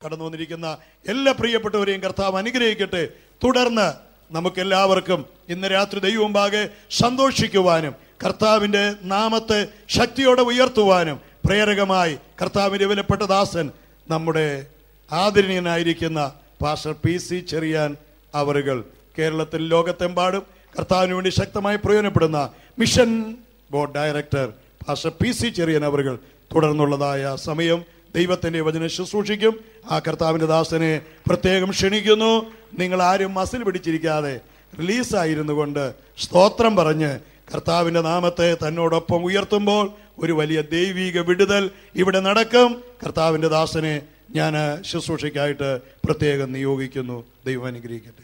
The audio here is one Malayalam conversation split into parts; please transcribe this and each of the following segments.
കടന്നു വന്നിരിക്കുന്ന എല്ലാ പ്രിയപ്പെട്ടവരെയും കർത്താവ് അനുഗ്രഹിക്കട്ടെ തുടർന്ന് നമുക്കെല്ലാവർക്കും ഇന്ന് രാത്രി ദൈവമുമ്പാകെ സന്തോഷിക്കുവാനും കർത്താവിൻ്റെ നാമത്തെ ശക്തിയോടെ ഉയർത്തുവാനും പ്രേരകമായി കർത്താവിൻ്റെ വിലപ്പെട്ട ദാസൻ നമ്മുടെ ആദരണീയനായിരിക്കുന്ന പാസ്റ്റർ പി സി ചെറിയാൻ അവറുകൾ കേരളത്തിൽ ലോകത്തെമ്പാടും കർത്താവിന് വേണ്ടി ശക്തമായി പ്രയോജനപ്പെടുന്ന mission board director pastor P C Cherian അവറുകൾ തുടർന്നുള്ളതായ സമയം ദൈവത്തിന്റെ വചനം ശുശ്രൂഷിക്കും ആ കർത്താവിന്റെ ദാസനെ പ്രത്യേകം ക്ഷണിക്കുന്നു നിങ്ങൾ ആരും മസിൽ പിടിച്ചിരിക്കാതെ റിലീസായിരുന്നു കൊണ്ട് സ്തോത്രം പറഞ്ഞ് കർത്താവിന്റെ നാമത്തെ തന്നോടൊപ്പം ഉയർത്തുമ്പോൾ ഒരു വലിയ ദൈവിക വിടുതൽ ഇവിടെ നടക്കും കർത്താവിന്റെ ദാസനെ ഞാൻ ശുശ്രൂഷയ്ക്കായിട്ട് പ്രത്യേകം നിയോഗിക്കുന്നു ദൈവം അനുഗ്രഹിക്കട്ടെ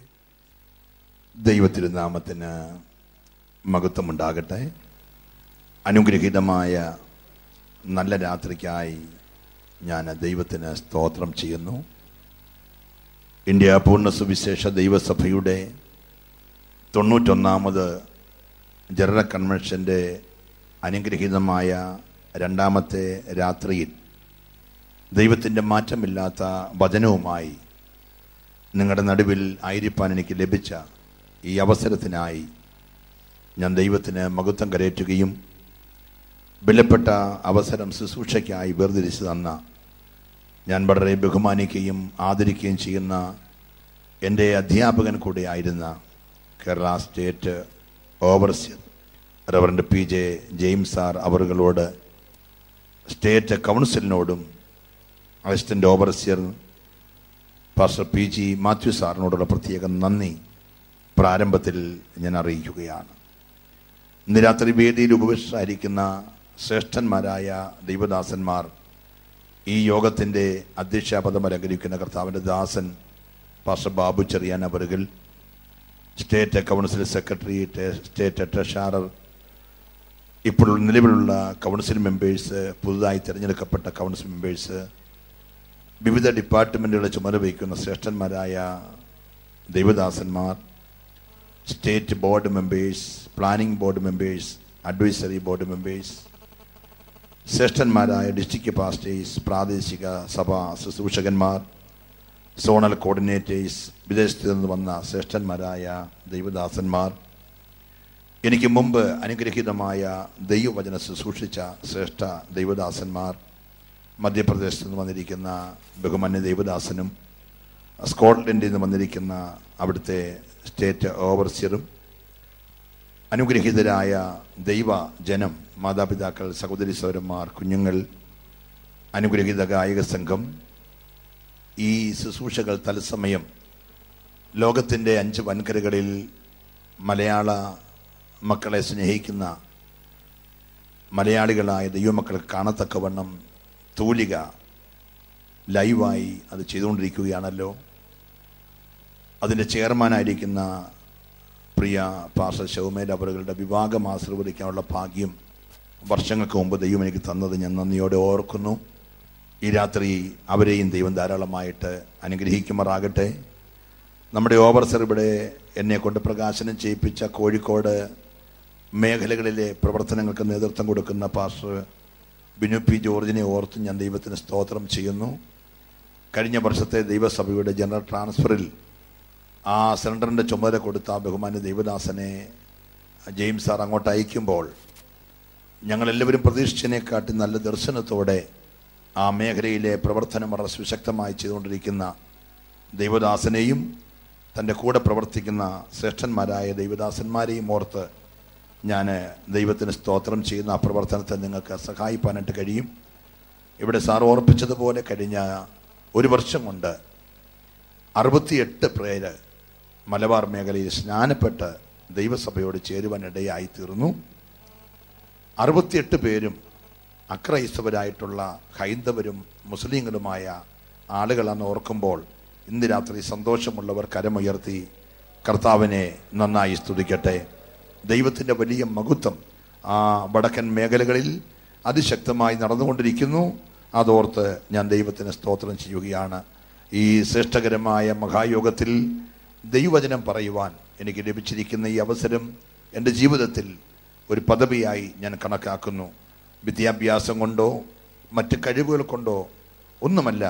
ദൈവത്തിരുനാമത്തിന് മഹത്വമുണ്ടാകട്ടെ അനുഗ്രഹീതമായ നല്ല രാത്രിക്കായി ഞാൻ ദൈവത്തിന് സ്തോത്രം ചെയ്യുന്നു ഇന്ത്യ പൂർണ്ണ സുവിശേഷ ദൈവസഭയുടെ തൊണ്ണൂറ്റൊന്നാമത് ജനറൽ കൺവെൻഷൻ്റെ അനുഗ്രഹീതമായ രണ്ടാമത്തെ രാത്രിയിൽ ദൈവത്തിൻ്റെ മാറ്റമില്ലാത്ത വചനവുമായി നിങ്ങളുടെ നടുവിൽ ആയിരിക്കാൻ എനിക്ക് ലഭിച്ച ഈ അവസരത്തിനായി ഞാൻ ദൈവത്തിന് മഹത്വം കരയറ്റുകയും വിലപ്പെട്ട അവസരം ശുശ്രൂഷയ്ക്കായി വേർതിരിച്ചു തന്ന ഞാൻ വളരെ ബഹുമാനിക്കുകയും ആദരിക്കുകയും ചെയ്യുന്ന എൻ്റെ അധ്യാപകൻ കൂടെ ആയിരുന്ന Kerala state overseer reverend P J James sir അവറുകളോട് സ്റ്റേറ്റ് കൗൺസിലിനോടും assistant overseer pastor P G Mathew സാറിനോടുള്ള പ്രത്യേക നന്ദി പ്രാരംഭത്തിൽ ഞാൻ അറിയിക്കുകയാണ് ഇന്ന് രാത്രി വേദിയിൽ ഉപവിഷ്ടായിരിക്കുന്ന ശ്രേഷ്ഠന്മാരായ ദൈവദാസന്മാർ ഈ യോഗത്തിൻ്റെ അധ്യക്ഷപദം അലങ്കരിക്കുന്ന കർത്താവിൻ്റെ ദാസൻ പാസ്റ്റർ ബാബു ചെറിയാൻ അവറുകൾ state council secretary state treasurer ഇപ്പോൾ നിലവിലുള്ള കൗൺസിൽ മെമ്പേഴ്സ് പുതുതായി തിരഞ്ഞെടുക്കപ്പെട്ട കൗൺസിൽ മെമ്പേഴ്സ് വിവിധ ഡിപ്പാർട്ട്മെൻറ്റുകളെ ചുമതല വഹിക്കുന്ന ശ്രേഷ്ഠന്മാരായ ദൈവദാസന്മാർ state board members planning board members advisory board members ശ്രേഷ്ഠന്മാരായ ഡിസ്ട്രിക്ട് പാസ്റ്റേഴ്സ് പ്രാദേശിക സഭാ ശുശ്രൂഷകന്മാർ സോണൽ കോർഡിനേറ്റേഴ്സ് വിദേശത്ത് നിന്ന് വന്ന ശ്രേഷ്ഠന്മാരായ ദൈവദാസന്മാർ എനിക്ക് മുമ്പ് അനുഗ്രഹീതമായ ദൈവവചന ശുശ്രൂഷിച്ച ശ്രേഷ്ഠ ദൈവദാസന്മാർ മധ്യപ്രദേശത്ത് നിന്ന് വന്നിരിക്കുന്ന ബഹുമാന്യ ദൈവദാസനും സ്കോട്ട്ലൻഡിൽ നിന്ന് വന്നിരിക്കുന്ന അവിടുത്തെ സ്റ്റേറ്റ് ഓവർസിയറും അനുഗ്രഹീതരായ ദൈവ ജനം മാതാപിതാക്കൾ സഹോദരി സൗരന്മാർ കുഞ്ഞുങ്ങൾ അനുഗ്രഹീത ഗായക സംഘം ഈ ശുശ്രൂഷകൾ തത്സമയം ലോകത്തിൻ്റെ അഞ്ച് വൻകരകളിൽ മലയാള മക്കളെ സ്നേഹിക്കുന്ന മലയാളികളായ ദൈവമക്കൾക്ക് കാണത്തക്കവണ്ണം തൂലിക ലൈവായി അത് ചെയ്തുകൊണ്ടിരിക്കുകയാണല്ലോ അതിൻ്റെ ചെയർമാനായിരിക്കുന്ന പ്രിയ പാസ്റ്റർ ശൗമേൽ അവറുകളുടെ വിവാഹം ആശീർവദിക്കാനുള്ള ഭാഗ്യം വർഷങ്ങൾക്ക് മുമ്പ് ദൈവം എനിക്ക് തന്നത് ഞാൻ നന്ദിയോടെ ഓർക്കുന്നു ഈ രാത്രി അവരെയും ദൈവം ധാരാളമായിട്ട് അനുഗ്രഹിക്കുമാറാകട്ടെ നമ്മുടെ ഓവർസർ ഇവിടെ എന്നെ കൊണ്ട് പ്രകാശനം ചെയ്യിപ്പിച്ച കോഴിക്കോട് മേഖലകളിലെ പ്രവർത്തനങ്ങൾക്ക് നേതൃത്വം കൊടുക്കുന്ന പാസ്റ്റർ ബിനു പി ജോർജിനെ ഓർത്ത് ഞാൻ ദൈവത്തിന് സ്തോത്രം ചെയ്യുന്നു കഴിഞ്ഞ വർഷത്തെ ദൈവസഭയുടെ ജനറൽ ട്രാൻസ്ഫറിൽ ആ സിലിണ്ടറിൻ്റെ ചുമതല കൊടുത്ത ആ ബഹുമാന്യ ദൈവദാസനെ ജെയിംസ് സാർ അങ്ങോട്ട് അയക്കുമ്പോൾ ഞങ്ങളെല്ലാവരും പ്രതീക്ഷിച്ചതിനെക്കാട്ടി നല്ല ദർശനത്തോടെ ആ മേഖലയിലെ പ്രവർത്തനം വളരെ സുശക്തമായി ചെയ്തുകൊണ്ടിരിക്കുന്ന ദൈവദാസനെയും തൻ്റെ കൂടെ പ്രവർത്തിക്കുന്ന ശ്രേഷ്ഠന്മാരായ ദൈവദാസന്മാരെയും ഓർത്ത് ഞാൻ ദൈവത്തിന് സ്തോത്രം ചെയ്യുന്ന ആ പ്രവർത്തനത്തെ നിങ്ങൾക്ക് സഹായിപ്പാനായിട്ട് കഴിയും ഇവിടെ സാർ ഓർപ്പിച്ചതുപോലെ കഴിഞ്ഞ ഒരു വർഷം കൊണ്ട് അറുപത്തിയെട്ട് പേര് മലബാർ മേഖലയിൽ സ്നാനപ്പെട്ട് ദൈവസഭയോട് ചേരുവാനിടയായി തീർന്നു അറുപത്തിയെട്ട് പേരും അക്രൈസ്തവരായിട്ടുള്ള ഹൈന്ദവരും മുസ്ലിങ്ങളുമായ ആളുകളാണ് ഓർക്കുമ്പോൾ ഇന്ന് രാത്രി സന്തോഷമുള്ളവർ കരമുയർത്തി കർത്താവിനെ നന്നായി സ്തുതിക്കട്ടെ ദൈവത്തിൻ്റെ വലിയ മഹത്വം ആ വടക്കൻ മേഖലകളിൽ അതിശക്തമായി നടന്നുകൊണ്ടിരിക്കുന്നു അതോർത്ത് ഞാൻ ദൈവത്തിന് സ്തോത്രം ചെയ്യുകയാണ് ഈ ശ്രേഷ്ഠകരമായ മഹായോഗത്തിൽ ദൈവവചനം പറയുവാൻ എനിക്ക് ലഭിച്ചിരിക്കുന്ന ഈ അവസരം എൻ്റെ ജീവിതത്തിൽ ഒരു പദവിയായി ഞാൻ കണക്കാക്കുന്നു വിദ്യാഭ്യാസം കൊണ്ടോ മറ്റ് കഴിവുകൾ കൊണ്ടോ ഒന്നുമല്ല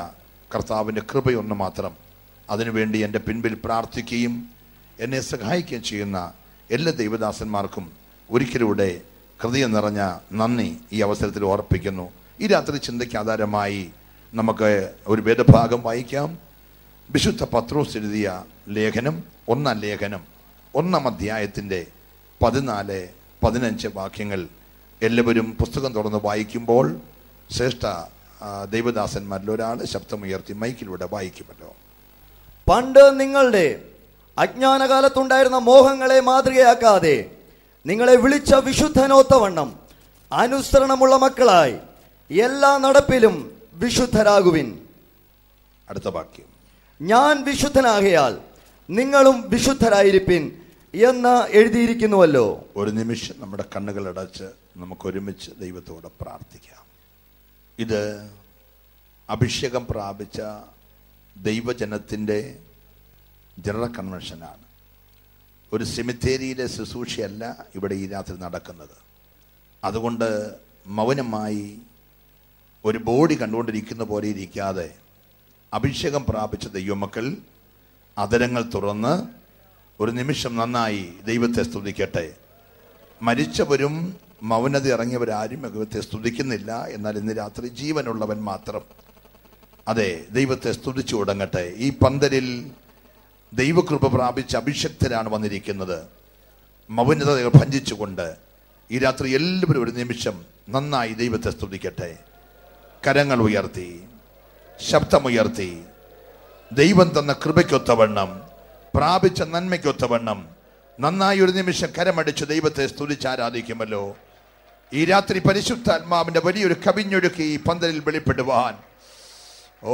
കർത്താവിൻ്റെ കൃപയൊന്ന് മാത്രം അതിനുവേണ്ടി എൻ്റെ പിൻപിൽ പ്രാർത്ഥിക്കുകയും എന്നെ സഹായിക്കുകയും ചെയ്യുന്ന എല്ലാ ദൈവദാസന്മാർക്കും ഒരിക്കലൂടെ ഹൃദയം നിറഞ്ഞ നന്ദി ഈ അവസരത്തിൽ ഓർപ്പിക്കുന്നു ഈ രാത്രി ചിന്തയ്ക്ക് ആധാരമായി നമുക്ക് ഒരു വേദഭാഗം വായിക്കാം വിശുദ്ധ പത്രോസ് എഴുതിയ ലേഖനം ഒന്നാം ലേഖനം ഒന്നാം അധ്യായത്തിൻ്റെ പതിനാല് പതിനഞ്ച് വാക്യങ്ങൾ എല്ലാവരും പുസ്തകം തുറന്ന് വായിക്കുമ്പോൾ ശ്രേഷ്ഠ ആ, ദൈവദാസന്മാരിൽ ഒരാൾ ശബ്ദമുയർത്തി മൈക്കിലൂടെ വായിക്കുമല്ലോ പണ്ട് നിങ്ങളുടെ അജ്ഞാനകാലത്തുണ്ടായിരുന്ന മോഹങ്ങളെ മാതൃകയാക്കാതെ നിങ്ങളെ വിളിച്ച വിശുദ്ധനോത്തവണ്ണം അനുസരണമുള്ള മക്കളായി എല്ലാ നടപ്പിലും വിശുദ്ധരാകുവിൻ അടുത്ത വാക്യം ഞാൻ വിശുദ്ധനാകയാൽ നിങ്ങളും വിശുദ്ധരായിരിപ്പിൻ എന്ന് എഴുതിയിരിക്കുന്നുവല്ലോ ഒരു നിമിഷം നമ്മുടെ കണ്ണുകൾ അടച്ച് നമുക്ക് ഒരുമിച്ച് ദൈവത്തോട് പ്രാർത്ഥിക്കാം ഇത് അഭിഷേകം പ്രാപിച്ച ദൈവജനത്തിൻ്റെ ജനറൽ കൺവെൻഷനാണ് ഒരു സെമിത്തേരിയിലെ ശുശ്രൂഷയല്ല ഇവിടെ ഈ രാത്രി നടക്കുന്നത് അതുകൊണ്ട് മൗനമായി ഒരു ബോഡി കണ്ടുകൊണ്ടിരിക്കുന്ന പോലെ ഇരിക്കാതെ അഭിഷേകം പ്രാപിച്ച ദൈവമക്കൾ അതരങ്ങൾ തുറന്ന് ഒരു നിമിഷം നന്നായി ദൈവത്തെ സ്തുതിക്കട്ടെ മരിച്ചവരും മൗനത ഇറങ്ങിയവരാരും ദൈവത്തെ സ്തുതിക്കുന്നില്ല എന്നാൽ ഇന്ന് രാത്രി ജീവനുള്ളവൻ മാത്രം അതെ ദൈവത്തെ സ്തുതിച്ചു തുടങ്ങട്ടെ ഈ പന്തലിൽ ദൈവകൃപ പ്രാപിച്ച അഭിഷക്തരാണ് വന്നിരിക്കുന്നത് മൗനത ഭഞ്ജിച്ചുകൊണ്ട് ഈ രാത്രി എല്ലാവരും ഒരു നിമിഷം നന്നായി ദൈവത്തെ സ്തുതിക്കട്ടെ കരങ്ങൾ ഉയർത്തി ശബ്ദമുയർത്തി ദൈവം തന്ന കൃപയ്ക്കൊത്തവണ്ണം പ്രാപിച്ച നന്മയ്ക്കൊത്തവണ്ണം നന്നായി ഒരു നിമിഷം കരമടിച്ച് ദൈവത്തെ സ്തുതിച്ച് ആരാധിക്കുമല്ലോ ഈ രാത്രി പരിശുദ്ധാത്മാവിന്റെ വലിയൊരു കവിഞ്ഞൊഴുക്കി ഈ പന്തലിൽ വെളിപ്പെടുവാൻ ഓ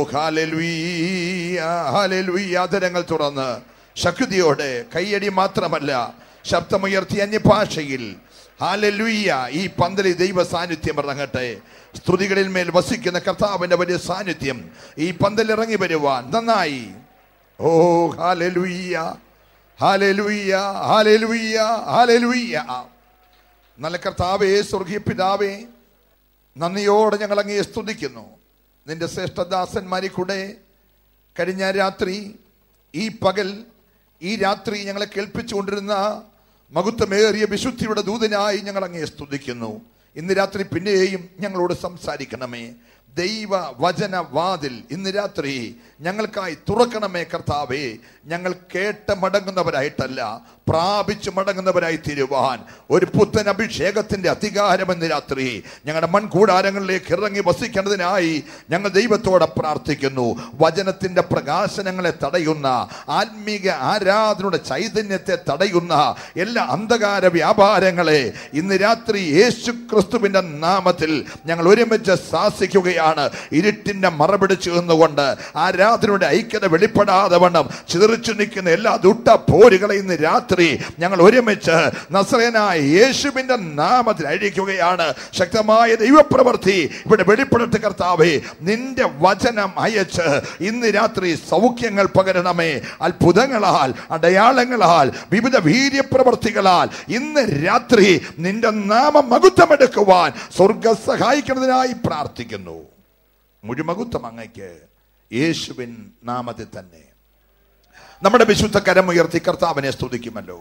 ഹാലലുയ്യ ഹാലലുയ്യ ആദരങ്ങൾ തുറന്ന് ശക്തിയോടെ കയ്യടി മാത്രമല്ല ശബ്ദമുയർത്തി അന്യഭാഷയിൽ ഹാലലുയ്യ ഈ പന്തലിൽ ദൈവ സാന്നിധ്യം ഇറങ്ങട്ടെ സ്തുതികളിൽ മേൽ വസിക്കുന്ന കർത്താവിന്റെ വലിയ സാന്നിധ്യം ഈ പന്തൽ ഇറങ്ങി വരുവാൻ നന്നായി ഓ ഹാലലുയ്യ ഹാലലുയ്യ ഹാലലുയ്യ ഹാലലുയ്യ നല്ല കർത്താവേ സ്വർഗീയ പിതാവേ നന്ദിയോടെ ഞങ്ങൾ അങ്ങയെ സ്തുതിക്കുന്നു നിന്റെ ശ്രേഷ്ഠദാസന്മാരിൽ കൂടെ കഴിഞ്ഞ രാത്രി ഈ പകൽ ഈ രാത്രി ഞങ്ങളെ കേൾപ്പിച്ചുകൊണ്ടിരുന്ന മഹത്വമേറിയ വിശുദ്ധിയുടെ ദൂതനായി ഞങ്ങൾ അങ്ങയെ സ്തുതിക്കുന്നു ഇന്ന് രാത്രി പിന്നെയും ഞങ്ങളോട് സംസാരിക്കണമേ ദൈവ വചന വാതിൽ ഇന്ന് രാത്രി ഞങ്ങൾക്കായി തുറക്കണമേ കർത്താവേ ഞങ്ങൾ കേട്ട് മടങ്ങുന്നവരായിട്ടല്ല പ്രാപിച്ചു മടങ്ങുന്നവരായി തീരുവാൻ ഒരു പുത്തൻ അഭിഷേകത്തിന്റെ അധികാരം ഇന്ന് രാത്രി ഞങ്ങളുടെ മൺകൂടാരങ്ങളിലേക്ക് ഇറങ്ങി വസിക്കേണ്ടതിനായി ഞങ്ങൾ ദൈവത്തോടെ പ്രാർത്ഥിക്കുന്നു വചനത്തിന്റെ പ്രകാശനങ്ങളെ തടയുന്ന ആത്മീക ആരാധനയുടെ ചൈതന്യത്തെ തടയുന്ന എല്ലാ അന്ധകാര വ്യാപാരങ്ങളെ ഇന്ന് രാത്രി യേശു ക്രിസ്തുവിന്റെ നാമത്തിൽ ഞങ്ങൾ ഒരുമിച്ച് ശാസിക്കുകയാണ് ഇരുട്ടിന്റെ മറപിടിച്ചു നിന്നുകൊണ്ട് ആരാധനയുടെ ഐക്യത വെളിപ്പെടാതെ വണ്ണം ചിതറിച്ചു നിൽക്കുന്ന എല്ലാ ദുട്ട പോരുകളെ ഇന്ന് രാത്രി ഞങ്ങൾ ഒരുമിച്ച് നസ്രയനായ യേശുവിന്റെ നാമത്തിൽ അഴിക്കുകയാണ് ശക്തമായ ദൈവപ്രവൃത്തി ഇവിടെ വെളിപ്പെടുത്തി കർത്താവേ നിന്റെ വചനം അയച്ച് ഇന്ന് രാത്രി സൗഖ്യങ്ങൾ പകരണമേ അത്ഭുതങ്ങളാൽ അടയാളങ്ങളാൽ വിവിധ വീര്യപ്രവർത്തികളാൽ ഇന്ന് രാത്രി നിന്റെ നാമം മകുത്തമെടുക്കുവാൻ സ്വർഗ സഹായിക്കുന്നതിനായി പ്രാർത്ഥിക്കുന്നു മുഴുമകുത്തം അങ്ങയ്ക്ക് യേശുവിൻ നാമത്തിൽ തന്നെ നമ്മുടെ വിശുദ്ധ കരമുയർത്തി കർത്താവിനെ സ്തുതിക്കുമല്ലോ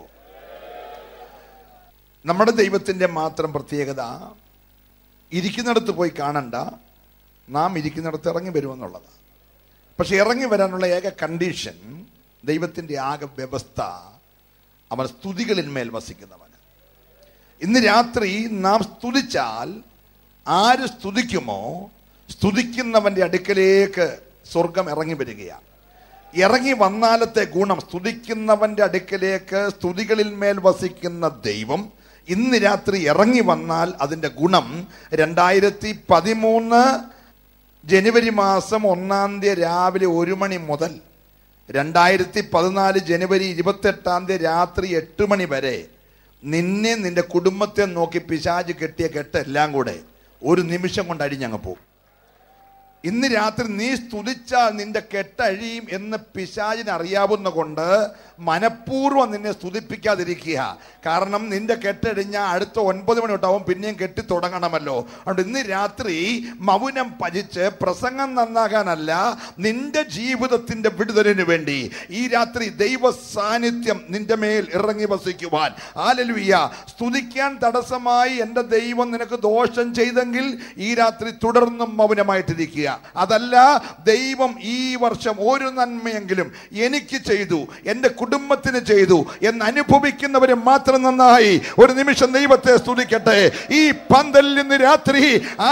നമ്മുടെ ദൈവത്തിന്റെ മാത്രം പ്രത്യേകത ഇരിക്കുന്നിടത്ത് പോയി കാണണ്ട നാം ഇരിക്കുന്നിടത്ത് ഇറങ്ങി വരുമെന്നുള്ളതാണ് പക്ഷെ ഇറങ്ങി വരാനുള്ള ഏക കണ്ടീഷൻ ദൈവത്തിന്റെ ആകെ വ്യവസ്ഥ അവൻ സ്തുതികളിന്മേൽ വസിക്കുന്നവന് ഇന്ന് രാത്രി നാം സ്തുതിച്ചാൽ ആര് സ്തുതിക്കുമോ സ്തുതിക്കുന്നവന്റെ അടുക്കലേക്ക് സ്വർഗം ഇറങ്ങി വരികയാണ് ഇറങ്ങി വന്നാലത്തെ ഗുണം സ്തുതിക്കുന്നവന്റെ അടുക്കലേക്ക് സ്തുതികളിൽ മേൽ വസിക്കുന്ന ദൈവം ഇന്ന് രാത്രി ഇറങ്ങി വന്നാൽ അതിന്റെ ഗുണം രണ്ടായിരത്തി പതിമൂന്ന് ജനുവരി മാസം ഒന്നാം തീയതി രാവിലെ ഒരു മണി മുതൽ രണ്ടായിരത്തി പതിനാല് ജനുവരി ഇരുപത്തെട്ടാം തീയതി രാത്രി എട്ട് മണി വരെ നിന്നെ നിന്റെ കുടുംബത്തെ നോക്കി പിശാജ് കെട്ടിയ കെട്ട് എല്ലാം കൂടെ ഒരു നിമിഷം കൊണ്ട് അടിഞ്ഞങ്ങ് പോകും ഇന്ന് രാത്രി നീ സ്തുതിച്ചാൽ നിന്റെ കെട്ടഴിയും എന്ന് പിശാചിന് അറിയാവുന്ന കൊണ്ട് മനഃപൂർവ്വം നിന്നെ സ്തുതിപ്പിക്കാതിരിക്കുക കാരണം നിന്റെ കെട്ടഴിഞ്ഞ അടുത്ത ഒൻപത് മണി തൊട്ടാവും പിന്നെയും കെട്ടി തുടങ്ങണമല്ലോ അതുകൊണ്ട് ഇന്ന് രാത്രി മൗനം പജിച്ച് പ്രസംഗം നന്നാകാനല്ല നിന്റെ ജീവിതത്തിന്റെ വിടുതലിന് വേണ്ടി ഈ രാത്രി ദൈവ സാന്നിധ്യം നിന്റെ മേൽ ഇറങ്ങി വസിക്കുവാൻ ആലലുയ്യ സ്തുതിക്കാൻ തടസ്സമായി എൻ്റെ ദൈവം നിനക്ക് ദോഷം ചെയ്തെങ്കിൽ ഈ രാത്രി തുടർന്നും മൗനമായിട്ടിരിക്കുക അതല്ല ദൈവം ഈ വർഷം ഒരു നന്മയെങ്കിലും എനിക്ക് ചെയ്തു എൻ്റെ കുടുംബത്തിന് ചെയ്തു എന്ന് അനുഭവിക്കുന്നവര് മാത്രം നന്നായി ഒരു നിമിഷം ദൈവത്തെ സ്തുതിക്കട്ടെ ഈ പന്തലിൽ നിന്ന് രാത്രി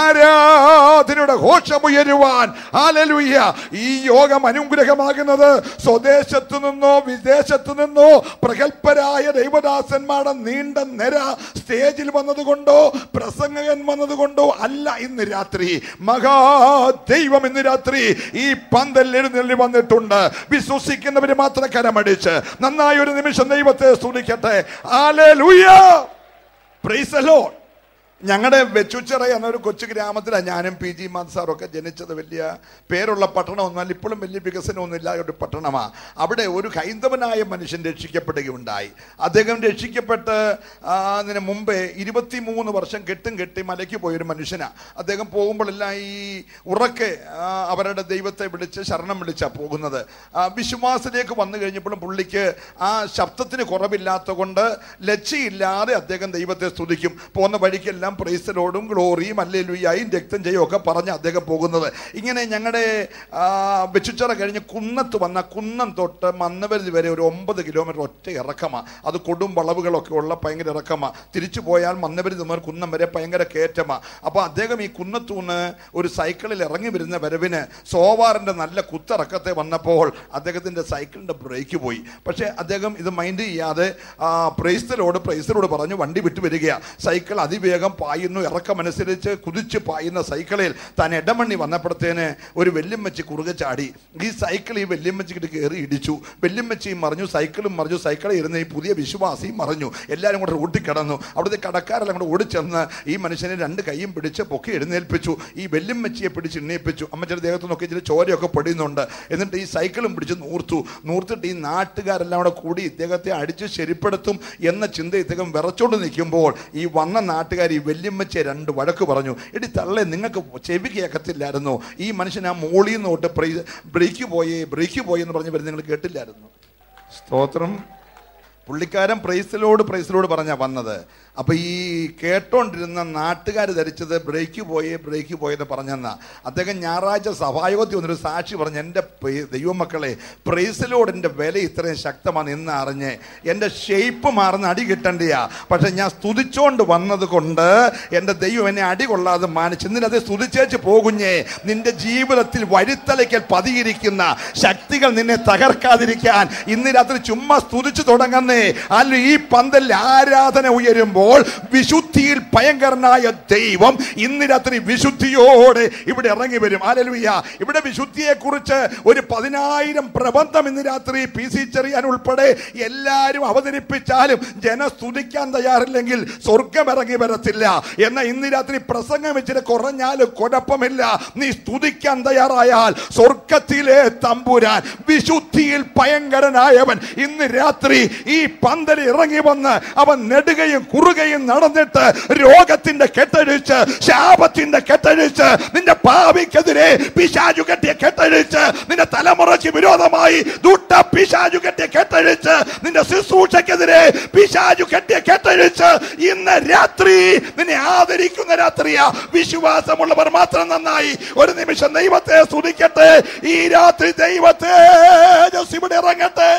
ആരാധനയുടെ ഘോഷമുയരുവാൻ ആലലുയ്യ ഈ യോഗം അനുഗ്രഹമാകുന്നത് സ്വദേശത്തു നിന്നോ വിദേശത്തു നിന്നോ പ്രഗത്ഭരായ ദൈവദാസന്മാരുടെ നീണ്ട നിര സ്റ്റേജിൽ വന്നതുകൊണ്ടോ പ്രസംഗകൻ വന്നതുകൊണ്ടോ അല്ല ഇന്ന് രാത്രി മഹാ ദൈവം ഇന്ന് രാത്രി ഈ പന്തൽ എഴുന്നള്ളി വന്നിട്ടുണ്ട് വിശ്വസിക്കുന്നവര് മാത്രം കരമടിച്ച് നന്നായി ഒരു നിമിഷം ദൈവത്തെ സ്തുതിക്കട്ടെ ആലേലൂയ പ്രൈസ് ദി ലോർഡ് ഞങ്ങളുടെ വെച്ചുച്ചിറ എന്നൊരു കൊച്ചു ഗ്രാമത്തിലാണ് ഞാനും പി ജി മാൻ സാറൊക്കെ ജനിച്ചത് വലിയ പേരുള്ള പട്ടണമൊന്നുമല്ല ഇപ്പോഴും വലിയ വികസനമൊന്നും ഇല്ലാത്ത ഒരു പട്ടണമാണ് അവിടെ ഒരു ഹൈന്ദവനായ മനുഷ്യൻ രക്ഷിക്കപ്പെടുകയുണ്ടായി അദ്ദേഹം രക്ഷിക്കപ്പെട്ട് ആ, അതിന് മുമ്പേ ഇരുപത്തി മൂന്ന് വർഷം കെട്ടും കെട്ടി മലയ്ക്ക് പോയൊരു മനുഷ്യനാണ് അദ്ദേഹം പോകുമ്പോഴെല്ലാം ഈ ഉറക്കെ ആ, അവരുടെ ദൈവത്തെ വിളിച്ച് ശരണം വിളിച്ചാണ് പോകുന്നത് ആ, വിശ്വാസത്തിലേക്ക് വന്നു കഴിഞ്ഞപ്പോഴും പുള്ളിക്ക് ആ ശബ്ദത്തിന് കുറവില്ലാത്ത കൊണ്ട് ലജ്ജയില്ലാതെ അദ്ദേഹം ദൈവത്തെ സ്തുതിക്കും പോകുന്ന വഴിക്കെല്ലാം പ്രൈസലോടും ഗ്ലോറിയും അല്ലേലുയായും രക്തം ചെയ്യും ഒക്കെ പറഞ്ഞ് അദ്ദേഹം പോകുന്നത് ഇങ്ങനെ ഞങ്ങളുടെ വെച്ചുച്ചറ കഴിഞ്ഞ് കുന്നത്ത് വന്ന കുന്നം തൊട്ട് മന്നവരുതി വരെ ഒരു ഒമ്പത് കിലോമീറ്റർ ഒറ്റ ഇറക്കമാണ് അത് കൊടും വളവുകളൊക്കെ ഉള്ള ഭയങ്കര ഇറക്കമാണ് തിരിച്ചു പോയാൽ മന്നവരുതി മുതൽ കുന്നം വരെ ഭയങ്കര കയറ്റമാണ് അപ്പോൾ അദ്ദേഹം ഈ കുന്നത്തൂന്ന് ഒരു സൈക്കിളിൽ ഇറങ്ങി വരുന്ന വരവിന് സോവാറിൻ്റെ നല്ല കുത്തിറക്കത്തെ വന്നപ്പോൾ അദ്ദേഹത്തിൻ്റെ സൈക്കിളിൻ്റെ ബ്രേക്ക് പോയി പക്ഷേ അദ്ദേഹം ഇത് മൈൻഡ് ചെയ്യാതെ പ്രൈസ്തലോട് പ്രൈസ്തലോട് പറഞ്ഞു വണ്ടി വിട്ടു വരികയാണ് സൈക്കിൾ അതിവേഗം പായുന്നു ഇറക്കമനുസരിച്ച് കുതിച്ച് പായുന്ന സൈക്കിളിൽ താൻ ഇടമണ്ണി വന്നപ്പോഴത്തേന് ഒരു വെല്ലുമ്മച്ചി കുറുകെ ചാടി ഈ സൈക്കിൾ ഈ വെല്ലുമ്മച്ചിക്കിട്ട് കയറി ഇടിച്ചു വെല്ലുമ്മച്ചിയും മറിഞ്ഞു സൈക്കിളും മറിഞ്ഞു സൈക്കിളിൽ ഇരുന്ന ഈ പുതിയ വിശ്വാസിയും മറിഞ്ഞു എല്ലാവരും കൂടെ റൂട്ടിൽ കിടന്നു അവിടുത്തെ കടക്കാരെല്ലാം കൂടെ ഓടിച്ചെന്ന് ഈ മനുഷ്യനെ രണ്ട് കൈയും പിടിച്ച് പൊക്കി എഴുന്നേൽപ്പിച്ചു ഈ വെല്ലുമ്മച്ചിയെ പിടിച്ച് എണ്ണീപ്പിച്ചു അമ്മച്ചിയുടെ ദേഹത്ത് നോക്കി ഇച്ചിരി ചോരയൊക്കെ പൊടിയുന്നുണ്ട് എന്നിട്ട് ഈ സൈക്കിളും പിടിച്ച് നൂർത്തു നൂർത്തിട്ട് ഈ നാട്ടുകാരെല്ലാം കൂടെ കൂടി ഇദ്ദേഹത്തെ അടിച്ച് ശരിപ്പെടുത്തും എന്ന ചിന്ത ഇദ്ദേഹം വിറച്ചോണ്ട് നിൽക്കുമ്പോൾ ഈ വന്ന നാട്ടുകാർ ഈ വല്യമ്മച്ചെ രണ്ട് വഴക്ക് പറഞ്ഞു എടി തള്ളെ നിങ്ങൾക്ക് ചെവി കേൾക്കത്തില്ലായിരുന്നു ഈ മനുഷ്യൻ ആ മോളിൽ നിന്ന് തൊട്ട് ബ്രേക്ക് പോയേ ബ്രേക്ക് പോയി എന്ന് പറഞ്ഞ് വരുന്നത് നിങ്ങൾ കേട്ടില്ലായിരുന്നു സ്തോത്രം പുള്ളിക്കാരൻ പ്രൈസിലോട് പ്രൈസിലോട് പറഞ്ഞാ വന്നത് അപ്പൊ ഈ കേട്ടോണ്ടിരുന്ന നാട്ടുകാർ ധരിച്ചത് ബ്രേക്ക് പോയേ ബ്രേക്ക് പോയെന്ന് പറഞ്ഞെന്നാ അദ്ദേഹം ഞായറാഴ്ച സഭായോഗത്തിൽ വന്നൊരു സാക്ഷി പറഞ്ഞു എൻ്റെ പ്രിയ ദൈവമക്കളെ പ്രൈസിലോടിൻ്റെ വില ഇത്രയും ശക്തമാണ് എന്ന് അറിഞ്ഞ് എൻ്റെ ഷേപ്പ് മാറുന്ന അടി കിട്ടണ്ടിയാ പക്ഷെ ഞാൻ സ്തുതിച്ചോണ്ട് വന്നത് കൊണ്ട് എൻ്റെ ദൈവം എന്നെ അടി കൊള്ളാതെ മാനിച്ച് ഇന്നിനത് സ്തുതിച്ചേച്ച് പോകുഞ്ഞേ നിന്റെ ജീവിതത്തിൽ വഴിത്തലയ്ക്കൽ പതിയിരിക്കുന്ന ശക്തികൾ നിന്നെ തകർക്കാതിരിക്കാൻ ഇന്ന് രാത്രി ചുമ്മാ സ്തുതിച്ചു തുടങ്ങുന്നേ അല്ല ഈ പന്തൽ ആരാധന ഉയരുമ്പോൾ വിശുദ്ധിയിൽ ഭയങ്കരനായ ദൈവം ഇന്ന് രാത്രി വിശുദ്ധിയോടെ ഇവിടെ ഇറങ്ങി വരും ആലലുയ്യ ഇവിടെ വിശുദ്ധിയെ കുറിച്ച് ഒരു പതിനായിരം പ്രബന്ധം ഇന്ന് രാത്രി പി സി ചെറിയാൻ ഉൾപ്പെടെ എല്ലാവരും അവതരിപ്പിച്ചാലും ജന സ്തുതിക്കാൻ തയ്യാറില്ലെങ്കിൽ സ്വർഗം ഇറങ്ങി വരത്തില്ല എന്നാൽ ഇന്ന് രാത്രി പ്രസംഗം വെച്ചിട്ട് കുറഞ്ഞാലും കുഴപ്പമില്ല നീ സ്തുതിക്കാൻ തയ്യാറായാൽ സ്വർഗത്തിലെ തമ്പുരാൻ വിശുദ്ധിയിൽ ഭയങ്കരനായവൻ ഇന്ന് രാത്രി ഈ പന്തലിൽ ഇറങ്ങി വന്ന് അവൻ നെടുകയും കുറുകയും നടന്നിട്ട് രോഗത്തിന്റെ കെട്ടഴിച്ച് ശാപത്തിന്റെ കെട്ടഴിച്ച് നിന്റെ ഭാവിക്കെതിരെ പിശാചു കെട്ടിയ കെട്ടഴിച്ച് നിന്റെ തലമുറയ്ക്ക് വിരോധമായി ദുട്ട പിശാചു കെട്ടിയ കെട്ടഴിച്ച് നിന്റെ ശുശ്രൂഷക്കെതിരെ പിശാചു കെട്ടിയ കെട്ടഴിച്ച് ഇന്ന് രാത്രി നിന്നെ ആദരിക്കുന്ന രാത്രിയാ വിശ്വാസമുള്ളവർ മാത്രം നന്നായി ഒരു നിമിഷം ദൈവത്തെ സ്തുതിക്കട്ടെ ഈ രാത്രി ദൈവത്തെ ഇവിടെ ഇറങ്ങട്ടെ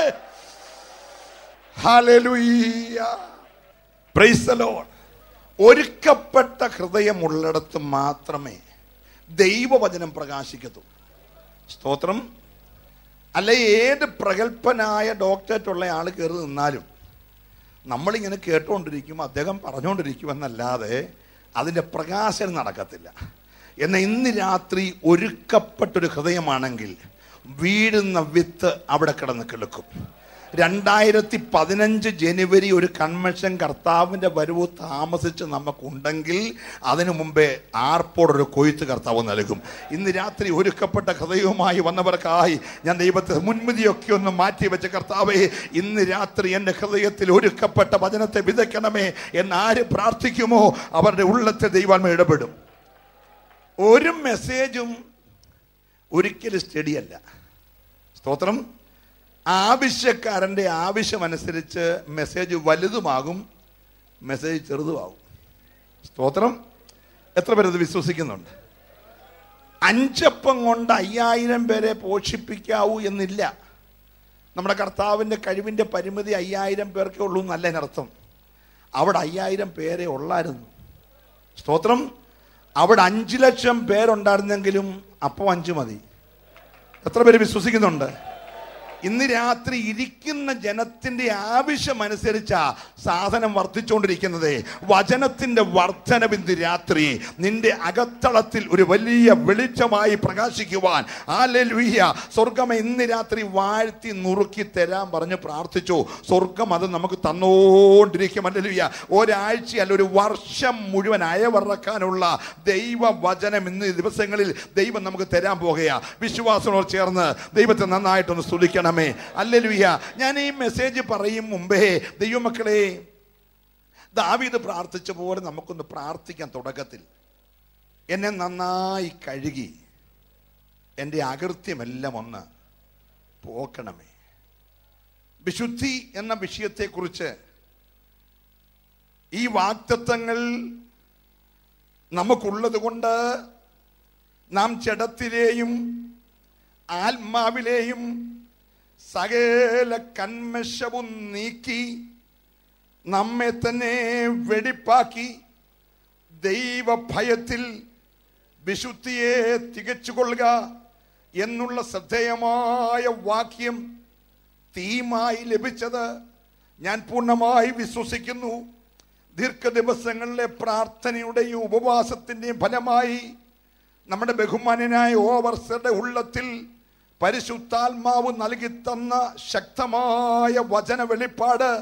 ഹല്ലേലൂയ പ്രൈസ് ദി ലോർഡ് ഒരുക്കപ്പെട്ട ഹൃദയമുള്ളിടത്ത് മാത്രമേ ദൈവവചനം പ്രകാശിക്കത്തുള്ളൂ സ്തോത്രം അല്ല ഏത് പ്രഗത്ഭനായ ഡോക്ടറേറ്റുള്ള ആൾ കയറി നിന്നാലും നമ്മളിങ്ങനെ കേട്ടുകൊണ്ടിരിക്കും അദ്ദേഹം പറഞ്ഞുകൊണ്ടിരിക്കും എന്നല്ലാതെ അതിൻ്റെ പ്രകാശനം നടക്കത്തില്ല എന്നാൽ ഇന്ന് രാത്രി ഒരുക്കപ്പെട്ടൊരു ഹൃദയമാണെങ്കിൽ വീഴുന്ന വിത്ത് അവിടെ കിടന്ന് കിളുക്കും രണ്ടായിരത്തി പതിനഞ്ച് ജനുവരി ഒരു കൺവെൻഷൻ കർത്താവിൻ്റെ വരവ് താമസിച്ച് നമുക്കുണ്ടെങ്കിൽ അതിനു മുമ്പേ ആർപ്പോട് ഒരു കൊയ്ത്ത് കർത്താവ് നൽകും ഇന്ന് രാത്രി ഒരുക്കപ്പെട്ട ഹൃദയവുമായി വന്നവർക്കായി ഞാൻ ദൈവത്തെ മുൻവിധിയൊക്കെ ഒന്ന് മാറ്റി വെച്ച കർത്താവെ ഇന്ന് രാത്രി എൻ്റെ ഹൃദയത്തിൽ ഒരുക്കപ്പെട്ട വചനത്തെ വിതയ്ക്കണമേ എന്ന് ആര് പ്രാർത്ഥിക്കുമോ അവരുടെ ഉള്ളത്തെ ദൈവാത്മ ഇടപെടും ഒരു മെസ്സേജും ഒരിക്കലും സ്റ്റഡിയല്ല സ്തോത്രം ആവശ്യക്കാരൻ്റെ ആവശ്യമനുസരിച്ച് മെസ്സേജ് വലുതുമാകും മെസ്സേജ് ചെറുതുമാകും സ്തോത്രം എത്ര പേരത് വിശ്വസിക്കുന്നുണ്ട് അഞ്ചപ്പം കൊണ്ട് അയ്യായിരം പേരെ പോഷിപ്പിക്കാവൂ എന്നില്ല നമ്മുടെ കർത്താവിൻ്റെ കഴിവിൻ്റെ പരിമിതി അയ്യായിരം പേർക്കേ ഉള്ളൂ എന്നല്ല അതിനർത്ഥം അവിടെ അയ്യായിരം പേരെ ഉള്ളായിരുന്നു സ്തോത്രം അവിടെ അഞ്ചു ലക്ഷം പേരുണ്ടായിരുന്നെങ്കിലും അപ്പം അഞ്ച് മതി എത്ര പേര് വിശ്വസിക്കുന്നുണ്ട് ഇന്ന് രാത്രി ഇരിക്കുന്ന ജനത്തിന്റെ ആവശ്യമനുസരിച്ചാ സാധനം വർദ്ധിച്ചുകൊണ്ടിരിക്കുന്നത് വചനത്തിന്റെ വർധനം ഇന്ന് രാത്രി നിന്റെ അകത്തളത്തിൽ ഒരു വലിയ വെളിച്ചമായി പ്രകാശിക്കുവാൻ ആലലുയ്യ സ്വർഗമെ ഇന്ന് രാത്രി വാഴ്ത്തി നുറുക്കി തരാൻ പറഞ്ഞ് പ്രാർത്ഥിച്ചു സ്വർഗം അത് നമുക്ക് തന്നോണ്ടിരിക്കും അല്ലലുയ്യ ഒരാഴ്ച അല്ല ഒരു വർഷം മുഴുവൻ അയവിറക്കാനുള്ള ദൈവ വചനം ഇന്ന് ഈ ദിവസങ്ങളിൽ ദൈവം നമുക്ക് തരാൻ പോകുകയാ വിശ്വാസത്തോട് ചേർന്ന് ദൈവത്തെ നന്നായിട്ടൊന്ന് സ്തുതിക്കണമേ അല്ലെലുയ്യ ഞാൻ ഈ മെസ്സേജ് പറയും മുമ്പേ ദൈവമക്കളെ ദാവീദ് പ്രാർത്ഥിച്ച പോലെ നമുക്കൊന്ന് പ്രാർത്ഥിക്കാൻ തുടക്കത്തിൽ എന്നെ നന്നായി കഴുകി എൻ്റെ അകൃത്യമെല്ലാം ഒന്ന് പോക്കണമേ വിശുദ്ധി എന്ന വിഷയത്തെക്കുറിച്ച് ഈ വാക്തത്വങ്ങൾ നമുക്കുള്ളത് കൊണ്ട് നാം ജഡത്തിലെയും ആത്മാവിലെയും സകല കന്മഷവും നീക്കി നമ്മെ തന്നെ വെടിപ്പാക്കി ദൈവഭയത്തിൽ വിശുദ്ധിയെ തികച്ചുകൊള്ളുക എന്നുള്ള ശ്രദ്ധേയമായ വാക്യം തീമായി ലഭിച്ചത് ഞാൻ പൂർണ്ണമായി വിശ്വസിക്കുന്നു ദീർഘദിവസങ്ങളിലെ പ്രാർത്ഥനയുടെയും ഉപവാസത്തിൻ്റെയും ഫലമായി നമ്മുടെ ബഹുമാനനായ ഓവർസയുടെ ഉള്ളത്തിൽ പരിശുദ്ധാത്മാവ് നൽകി തന്ന ശക്തമായ വചന വെളിപ്പാട്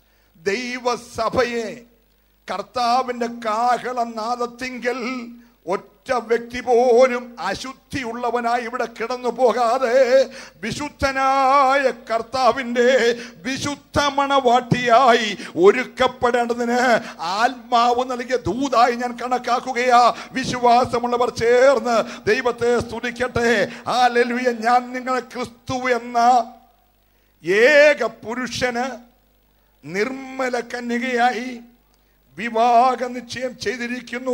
ദൈവസഭയെ കർത്താവിന്റെ കാഹളനാദത്തിങ്കൽ ഒറ്റ വ്യക്തി പോലും അശുദ്ധിയുള്ളവനായി ഇവിടെ കിടന്നു പോകാതെ വിശുദ്ധനായ കർത്താവിന്റെ വിശുദ്ധ മണവാട്ടിയായി ഒരുക്കപ്പെടേണ്ടതിന് ആത്മാവ് നൽകിയ ദൂതായി ഞാൻ കണക്കാക്കുകയാ വിശ്വാസമുള്ളവർ ചേർന്ന് ദൈവത്തെ സ്തുതിക്കട്ടെ ആ ലലുയ ഞാൻ നിങ്ങളെ ക്രിസ്തു എന്ന ഏക പുരുഷന് നിർമ്മല കന്യകയായി വിവാഹ നിശ്ചയം ചെയ്തിരിക്കുന്നു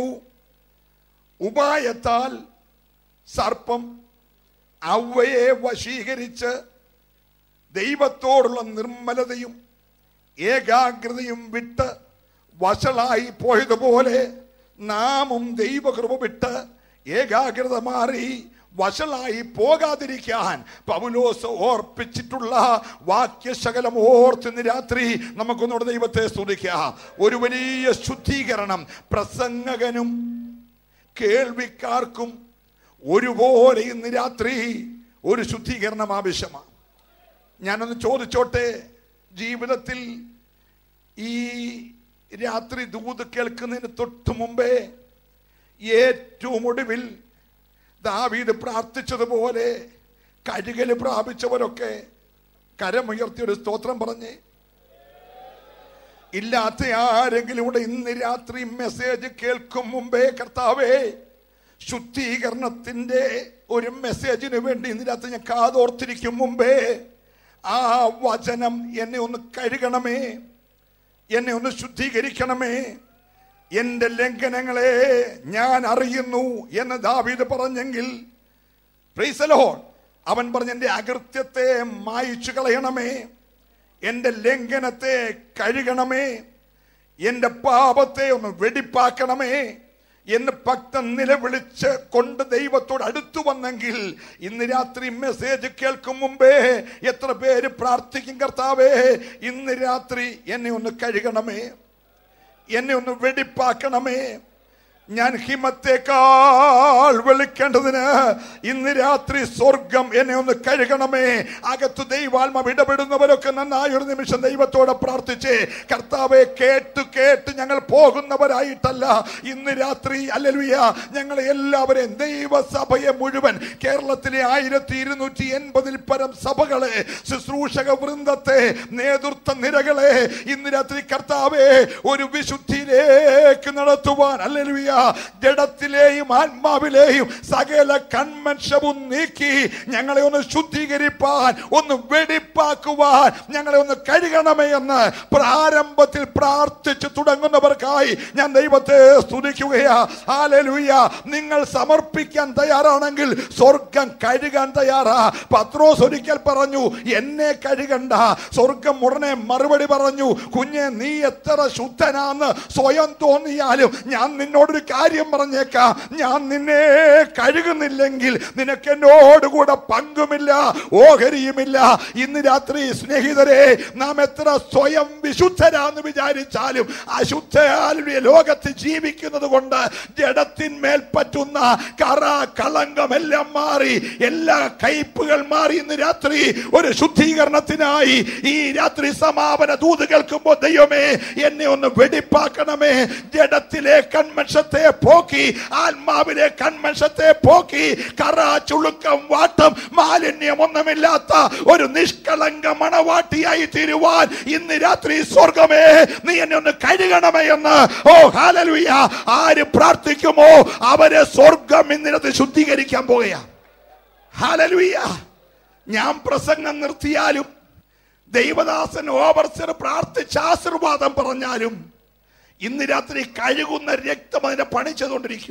ഉപായത്താൽ സർപ്പം അവയെ വശീകരിച്ച് ദൈവത്തോടുള്ള നിർമ്മലതയും ഏകാഗ്രതയും വിട്ട് വഷളായി പോയതുപോലെ നാമും ദൈവകൃപ വിട്ട് ഏകാഗ്രത മാറി വഷളായി പോകാതിരിക്കാൻ പൗലോസ് ഓർപ്പിച്ചിട്ടുള്ള വാക്യശകലം ഓർത്തുന്ന രാത്രി നമുക്കൊന്നുകൂടെ ദൈവത്തെ സ്തുതിക്കാം ഒരു വലിയ ശുദ്ധീകരണം പ്രസംഗകനും കേൾവിക്കാർക്കും ഒരുപോലെ ഇന്ന് രാത്രി ഒരു ശുദ്ധീകരണം ആവശ്യമാണ് ഞാനൊന്ന് ചോദിച്ചോട്ടെ ജീവിതത്തിൽ ഈ രാത്രി ദൂത് കേൾക്കുന്നതിന് തൊട്ട് മുമ്പേ ഏറ്റവും ഒടുവിൽ ദാവീദ് പ്രാർത്ഥിച്ചതുപോലെ കഴുകല് പ്രാപിച്ചവരൊക്കെ കരമുയർത്തി ഒരു സ്തോത്രം പറഞ്ഞ് ഇല്ലാത്ത ആരെങ്കിലും ഇവിടെ ഇന്ന് രാത്രി മെസ്സേജ് കേൾക്കും മുമ്പേ കർത്താവേ ശുദ്ധീകരണത്തിന്റെ ഒരു മെസ്സേജിന് വേണ്ടി ഇന്ന് രാത്രി ഞാൻ കാതോർത്തിരിക്കും മുമ്പേ ആ വചനം എന്നെ ഒന്ന് കഴുകണമേ എന്നെ ഒന്ന് ശുദ്ധീകരിക്കണമേ എന്റെ ലംഘനങ്ങളെ ഞാൻ അറിയുന്നു എന്ന് ദാവീദ് പറഞ്ഞെങ്കിൽ Praise the Lord. അവൻ പറഞ്ഞ എന്റെ അകൃത്യത്തെ മായിച്ചു കളയണമേ എന്റെ ലംഘനത്തെ കഴുകണമേ എന്റെ പാപത്തെ ഒന്ന് വെടിപ്പാക്കണമേ എന്ന് ഭക്തൻ നിലവിളിച്ച് കൊണ്ട് ദൈവത്തോട് അടുത്തു വന്നെങ്കിൽ ഇന്ന് രാത്രി മെസ്സേജ് കേൾക്കും മുമ്പേ എത്ര പേര് പ്രാർത്ഥിക്കും കർത്താവേ ഇന്ന് രാത്രി എന്നെ ഒന്ന് കഴുകണമേ എന്നെ ഒന്ന് വെടിപ്പാക്കണമേ ഞാൻ ഹിമത്തേക്കാൾ വെളുക്കേണ്ടതിന് ഇന്ന് രാത്രി സ്വർഗം എന്നെ ഒന്ന് കഴുകണമേ അകത്ത് ദൈവാത്മാവ് ഇടപെടുന്നവരൊക്കെ നന്നായി ഒരു നിമിഷം ദൈവത്തോടെ പ്രാർത്ഥിച്ച് കർത്താവെ കേട്ട് കേട്ട് ഞങ്ങൾ പോകുന്നവരായിട്ടല്ല ഇന്ന് രാത്രി അല്ലലുയ ഞങ്ങളെ എല്ലാവരെയും ദൈവസഭയെ മുഴുവൻ കേരളത്തിലെ ആയിരത്തി ഇരുന്നൂറ്റി എൺപതിൽ പരം സഭകളെ ശുശ്രൂഷക വൃന്ദത്തെ നേതൃത്വ നിരകളെ ഇന്ന് രാത്രി കർത്താവെ ഒരു വിശുദ്ധിയിലേക്ക് നടത്തുവാൻ അല്ലലുയ ജഡത്തിലെയും ആത്മാവിലെയും സകല കൺമൻഷവും നീക്കി ഞങ്ങളെ ഒന്ന് ശുദ്ധീകരിപ്പാൻ ഒന്ന് വെടിപ്പാക്കുവാൻ ഞങ്ങളെ ഒന്ന് കഴുകണമേ എന്ന് പ്രാരംഭത്തിൽ പ്രാർത്ഥിച്ച് തുടങ്ങുന്നവർക്കായി ഞാൻ ദൈവത്തെ സ്തുതിക്കുകയാ ഹാലലുയ നിങ്ങൾ സമർപ്പിക്കാൻ തയ്യാറാണെങ്കിൽ സ്വർഗം കഴുകാൻ തയ്യാറാ പത്രോസ് ഒരിക്കൽ പറഞ്ഞു എന്നെ കഴുകണ്ട സ്വർഗം ഉടനെ മറുപടി പറഞ്ഞു കുഞ്ഞെ നീ എത്ര ശുദ്ധനാന്ന് സ്വയം തോന്നിയാലും ഞാൻ നിന്നോടൊരു കാര്യം പറഞ്ഞേക്കാം ഞാൻ നിന്നെ കഴുകുന്നില്ലെങ്കിൽ നിനക്ക് എന്നോടുകൂടെ പങ്കുമില്ല ഓഹരിയുമില്ല ഇന്ന് രാത്രി സ്നേഹിതരെ നാം എത്ര സ്വയം വിശുദ്ധരാന്ന് വിചാരിച്ചാലും അശുദ്ധ ലോകത്ത് ജീവിക്കുന്നത് കൊണ്ട് ജഡത്തിന്മേൽ പറ്റുന്ന കറ കളങ്കമെല്ലാം മാറി എല്ലാ കയ്പുകൾ മാറി ഇന്ന് രാത്രി ഒരു ശുദ്ധീകരണത്തിനായി ഈ രാത്രി സമാപന ദൂത് കേൾക്കുമ്പോൾ ദൈവമേ എന്നെ ഒന്ന് വെടിപ്പാക്കണമേ ജഡത്തിലെ കൺമൻഷത്തെ പോക്കി ആത്മാവിലെ കൺമൻഷത്തെ പോക്കി കറ ചുളുക്കം വാട്ടം മാലിന്യം ഒന്നുമില്ലാത്ത ഒരു നിഷ്കളങ്ക മണവാട്ടിയായി തീരുവാൻ ഇന്ന് രാത്രി സ്വർഗമേ നീ എന്നെ ഒന്ന് കഴുകണമേ എന്ന് ഓ ഹാലലുയ ആര് പ്രാർത്ഥിക്കുമോ അവരെ സ്വർഗം ഇന്നിനത്ത് ശുദ്ധീകരിക്കാൻ പോകുകയാ ഹാലലുയ ഞാൻ പ്രസംഗം നിർത്തിയാലും ദൈവദാസൻ ഓവർസർ പ്രാർത്ഥിച്ച ആശീർവാദം പറഞ്ഞാലും ഇന്ന് രാത്രി കഴുകുന്ന രക്തം അതിനെ പണിച്ചുകൊണ്ടിരിക്കും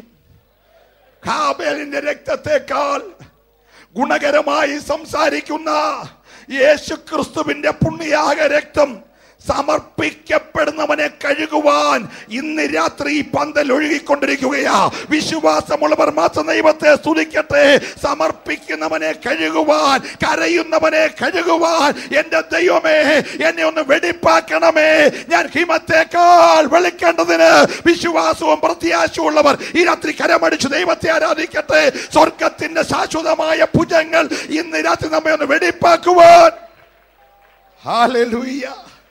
കാബേലിന്റെ രക്തത്തെക്കാൾ ഗുണകരമായി സംസാരിക്കുന്ന യേശു ക്രിസ്തുവിന്റെ പുണ്യാക രക്തം സമർപ്പിക്കപ്പെടുന്നവനെ കഴുകുവാൻ ഇന്ന് രാത്രി ഈ പന്തൽ ഒഴുകിക്കൊണ്ടിരിക്കുകയാ വിശ്വാസമുള്ളവർ മാത്രം ദൈവത്തെ സ്തുതിക്കട്ടെ സമർപ്പിക്കുന്നവനെ കഴുകുവാൻ കരയുന്നവനെ കഴുകുവാൻ എന്റെ ദൈവമേ എന്നെ ഒന്ന് വെടിപ്പാക്കണമേ ഞാൻ ഹിമത്തേക്കാൾ വെളിക്കേണ്ടതിന് വിശ്വാസവും പ്രത്യാശയും ഉള്ളവർ ഈ രാത്രി കരമടിച്ചു ദൈവത്തെ ആരാധിക്കട്ടെ സ്വർഗത്തിന്റെ ശാശ്വതമായ ഭുജങ്ങൾ ഇന്ന് രാത്രി നമ്മെ ഒന്ന് വെടിപ്പാക്കുവാൻ ഹാലലൂയ്യ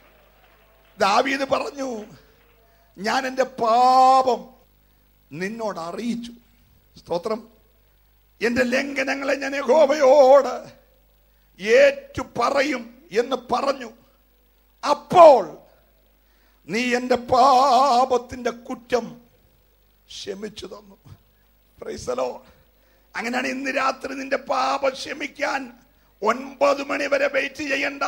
ദാവീദ് പറഞ്ഞു ഞാൻ എൻ്റെ പാപം നിന്നോട് അറിയിച്ചു സ്തോത്രം എൻ്റെ ലംഘനങ്ങളെ ഞാൻ യഹോവയോട് ഏറ്റു പറയും എന്ന് പറഞ്ഞു അപ്പോൾ നീ എൻ്റെ പാപത്തിൻ്റെ കുറ്റം ക്ഷമിച്ചു തന്നു പ്രൈസലോ അങ്ങനെയാണ് ഇന്ന് രാത്രി നിന്റെ പാപം ക്ഷമിക്കാൻ ഒൻപത് മണി വരെ വെയിറ്റ് ചെയ്യണ്ട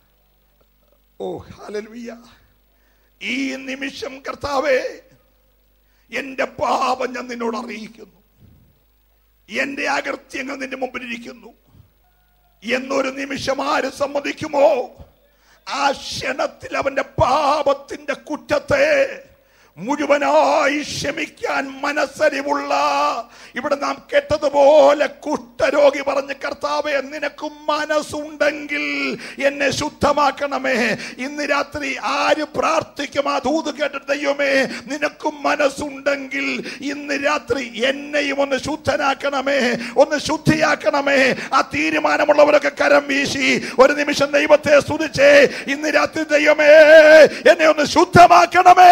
ഓ ഹല്ലേലൂയ ഈ നിമിഷം കർത്താവേ എന്റെ പാപം ഞാൻ നിന്നോട് അറിയിക്കുന്നു എന്റെ അകൃത്യങ്ങൾ നിന്റെ മുമ്പിലിരിക്കുന്നു എന്നൊരു നിമിഷം ആര് സമ്മതിക്കുമോ ആ ക്ഷണത്തിൽ അവന്റെ പാപത്തിന്റെ കുറ്റത്തെ മുഴുവനായി ക്ഷമിക്കാൻ മനസ്സരിവുള്ള ഇവിടെ നാം കേട്ടതുപോലെ കുഷ്ഠരോഗി പറഞ്ഞ് കർത്താവെ നിനക്ക് മനസ്സുണ്ടെങ്കിൽ എന്നെ ശുദ്ധമാക്കണമേ ഇന്ന് രാത്രി ആര് പ്രാർത്ഥിക്കും ആ ദൂത് കേട്ടിട്ട് ദൈവമേ നിനക്കും മനസ്സുണ്ടെങ്കിൽ ഇന്ന് രാത്രി എന്നെയും ഒന്ന് ശുദ്ധനാക്കണമേ ഒന്ന് ശുദ്ധിയാക്കണമേ ആ തീരുമാനമുള്ളവരൊക്കെ കരം വീശി ഒരു നിമിഷം ദൈവത്തെ സ്തുതിച്ചേ ഇന്ന് രാത്രി ദൈവമേ എന്നെ ഒന്ന് ശുദ്ധമാക്കണമേ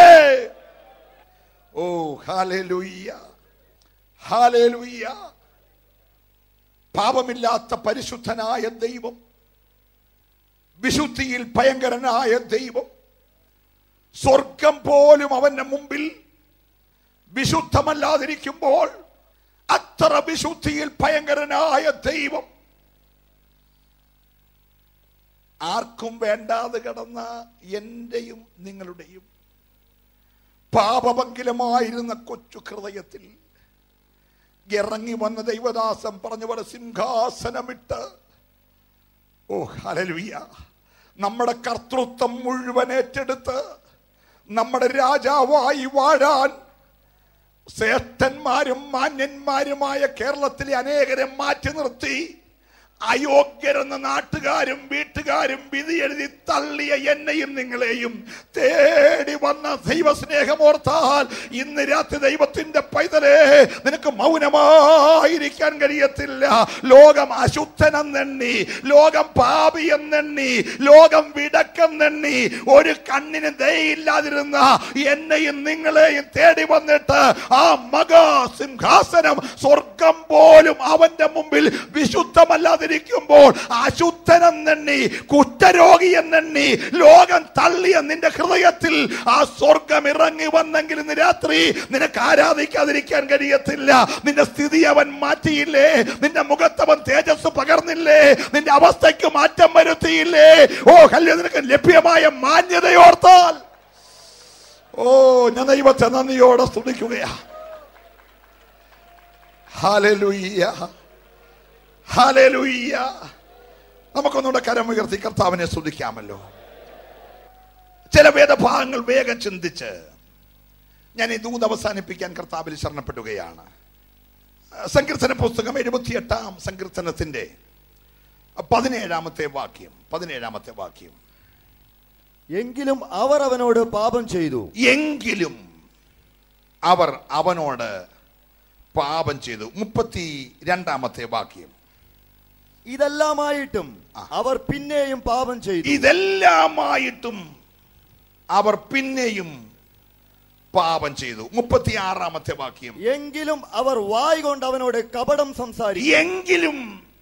ഓ ഹാലേലൂയ്യ ഹാലേലൂയ്യ പാപമില്ലാത്ത പരിശുദ്ധനായ ദൈവം വിശുദ്ധിയിൽ ഭയങ്കരനായ ദൈവം സ്വർഗം പോലും അവന്റെ മുമ്പിൽ വിശുദ്ധമല്ലാതിരിക്കുമ്പോൾ അത്ര വിശുദ്ധിയിൽ ഭയങ്കരനായ ദൈവം ആർക്കും വേണ്ടാതെ കിടന്ന എന്റെയും നിങ്ങളുടെയും പാപമംഗലമായിരുന്ന കൊച്ചു ഹൃദയത്തിൽ ഇറങ്ങി വന്ന ദൈവദാസം പറഞ്ഞു പോലെ സിംഹാസനമിട്ട് ഓ ഹലലുയ്യ നമ്മുടെ കർത്തൃത്വം മുഴുവൻ ഏറ്റെടുത്ത് നമ്മുടെ രാജാവായി വാഴാൻ ശ്രേഷ്ഠന്മാരും മാന്യന്മാരുമായ കേരളത്തിലെ അനേകരെ മാറ്റി നിർത്തി അയോഗ്യരെന്ന നാട്ടുകാരും വീട്ടുകാരും വിധി എഴുതി തള്ളിയ എന്നെയും നിങ്ങളെയും തേടി വന്ന ദൈവസ്നേഹമോർത്താൽ ഇന്ന് രാത്രി ദൈവത്തിന്റെ പൈതലേ നിനക്ക് മൗനമായിരിക്കാൻ കഴിയത്തില്ല ലോകം അശുദ്ധനെന്നെണ്ണി ലോകം പാപിയെന്നെണ്ണി ലോകം വിടക്കെന്നെണ്ണി ഒരു കണ്ണിന് ദയയില്ലാതിരുന്ന എന്നെയും നിങ്ങളെയും തേടി വന്നിട്ട് ആ മഹാസിംഹാസനം സ്വർഗം പോലും അവന്റെ മുമ്പിൽ വിശുദ്ധമല്ലാതിരിക്കുമ്പോൾ അശുദ്ധനെന്നെണ്ണി കുഷ്ഠരോഗി എന്നെണ്ണി ലോകം തള്ളിയ നിന്റെ ഹൃദയത്തിൽ ആ സ്വർഗം ഇറങ്ങി വന്നെങ്കിൽ ഇന്ന് രാത്രി നിനക്ക് ആരാധിക്കാതിരിക്കാൻ കഴിയത്തില്ല നിന്റെ സ്ഥിതി അവൻ മാറ്റിയില്ലേ നിന്റെ മുഖത്തവൻ തേജസ് പകർന്നില്ലേ നിന്റെ അവസ്ഥയ്ക്ക് മാറ്റം വരുത്തിയില്ലേ ഓ കല്യ നിനക്ക് ലഭ്യമായ മാന്യതയോർത്താൽ ഓ ഞാൻ ദൈവത്തെ നന്ദിയോടെ സ്തുതിക്കുകയാ ഹാലലുയ്യ ഹാലലുയ്യ നമുക്കൊന്നുകൂടെ കരമുയർത്തി കർത്താവിനെ സ്തുതിക്കാമല്ലോ ചില വേദഭാഗങ്ങൾ വേഗം ചിന്തിച്ച് ഞാൻ ഈ ദൂത് അവസാനിപ്പിക്കാൻ കർത്താവിൽ ശരണപ്പെടുകയാണ് സങ്കീർത്തന പുസ്തകം എഴുപത്തിയെട്ടാം സങ്കീർത്തനത്തിന്റെ പതിനേഴാമത്തെ വാക്യം പതിനേഴാമത്തെ വാക്യം എങ്കിലും അവർ അവനോട് പാപം ചെയ്തു എങ്കിലും അവർ അവനോട് പാപം ചെയ്തു മുപ്പത്തി രണ്ടാമത്തെ വാക്യം ഇതെല്ലാമായിട്ടും അവർ പിന്നെയും പാപം ചെയ്തു ഇതെല്ലാമായിട്ടും അവർ പിന്നെയും പാപം ചെയ്തു മുപ്പത്തി ആറാമത്തെ വാക്യം എങ്കിലും അവർ വായ് കൊണ്ട് അവനോട് കപടം സംസാരിച്ചു എങ്കിലും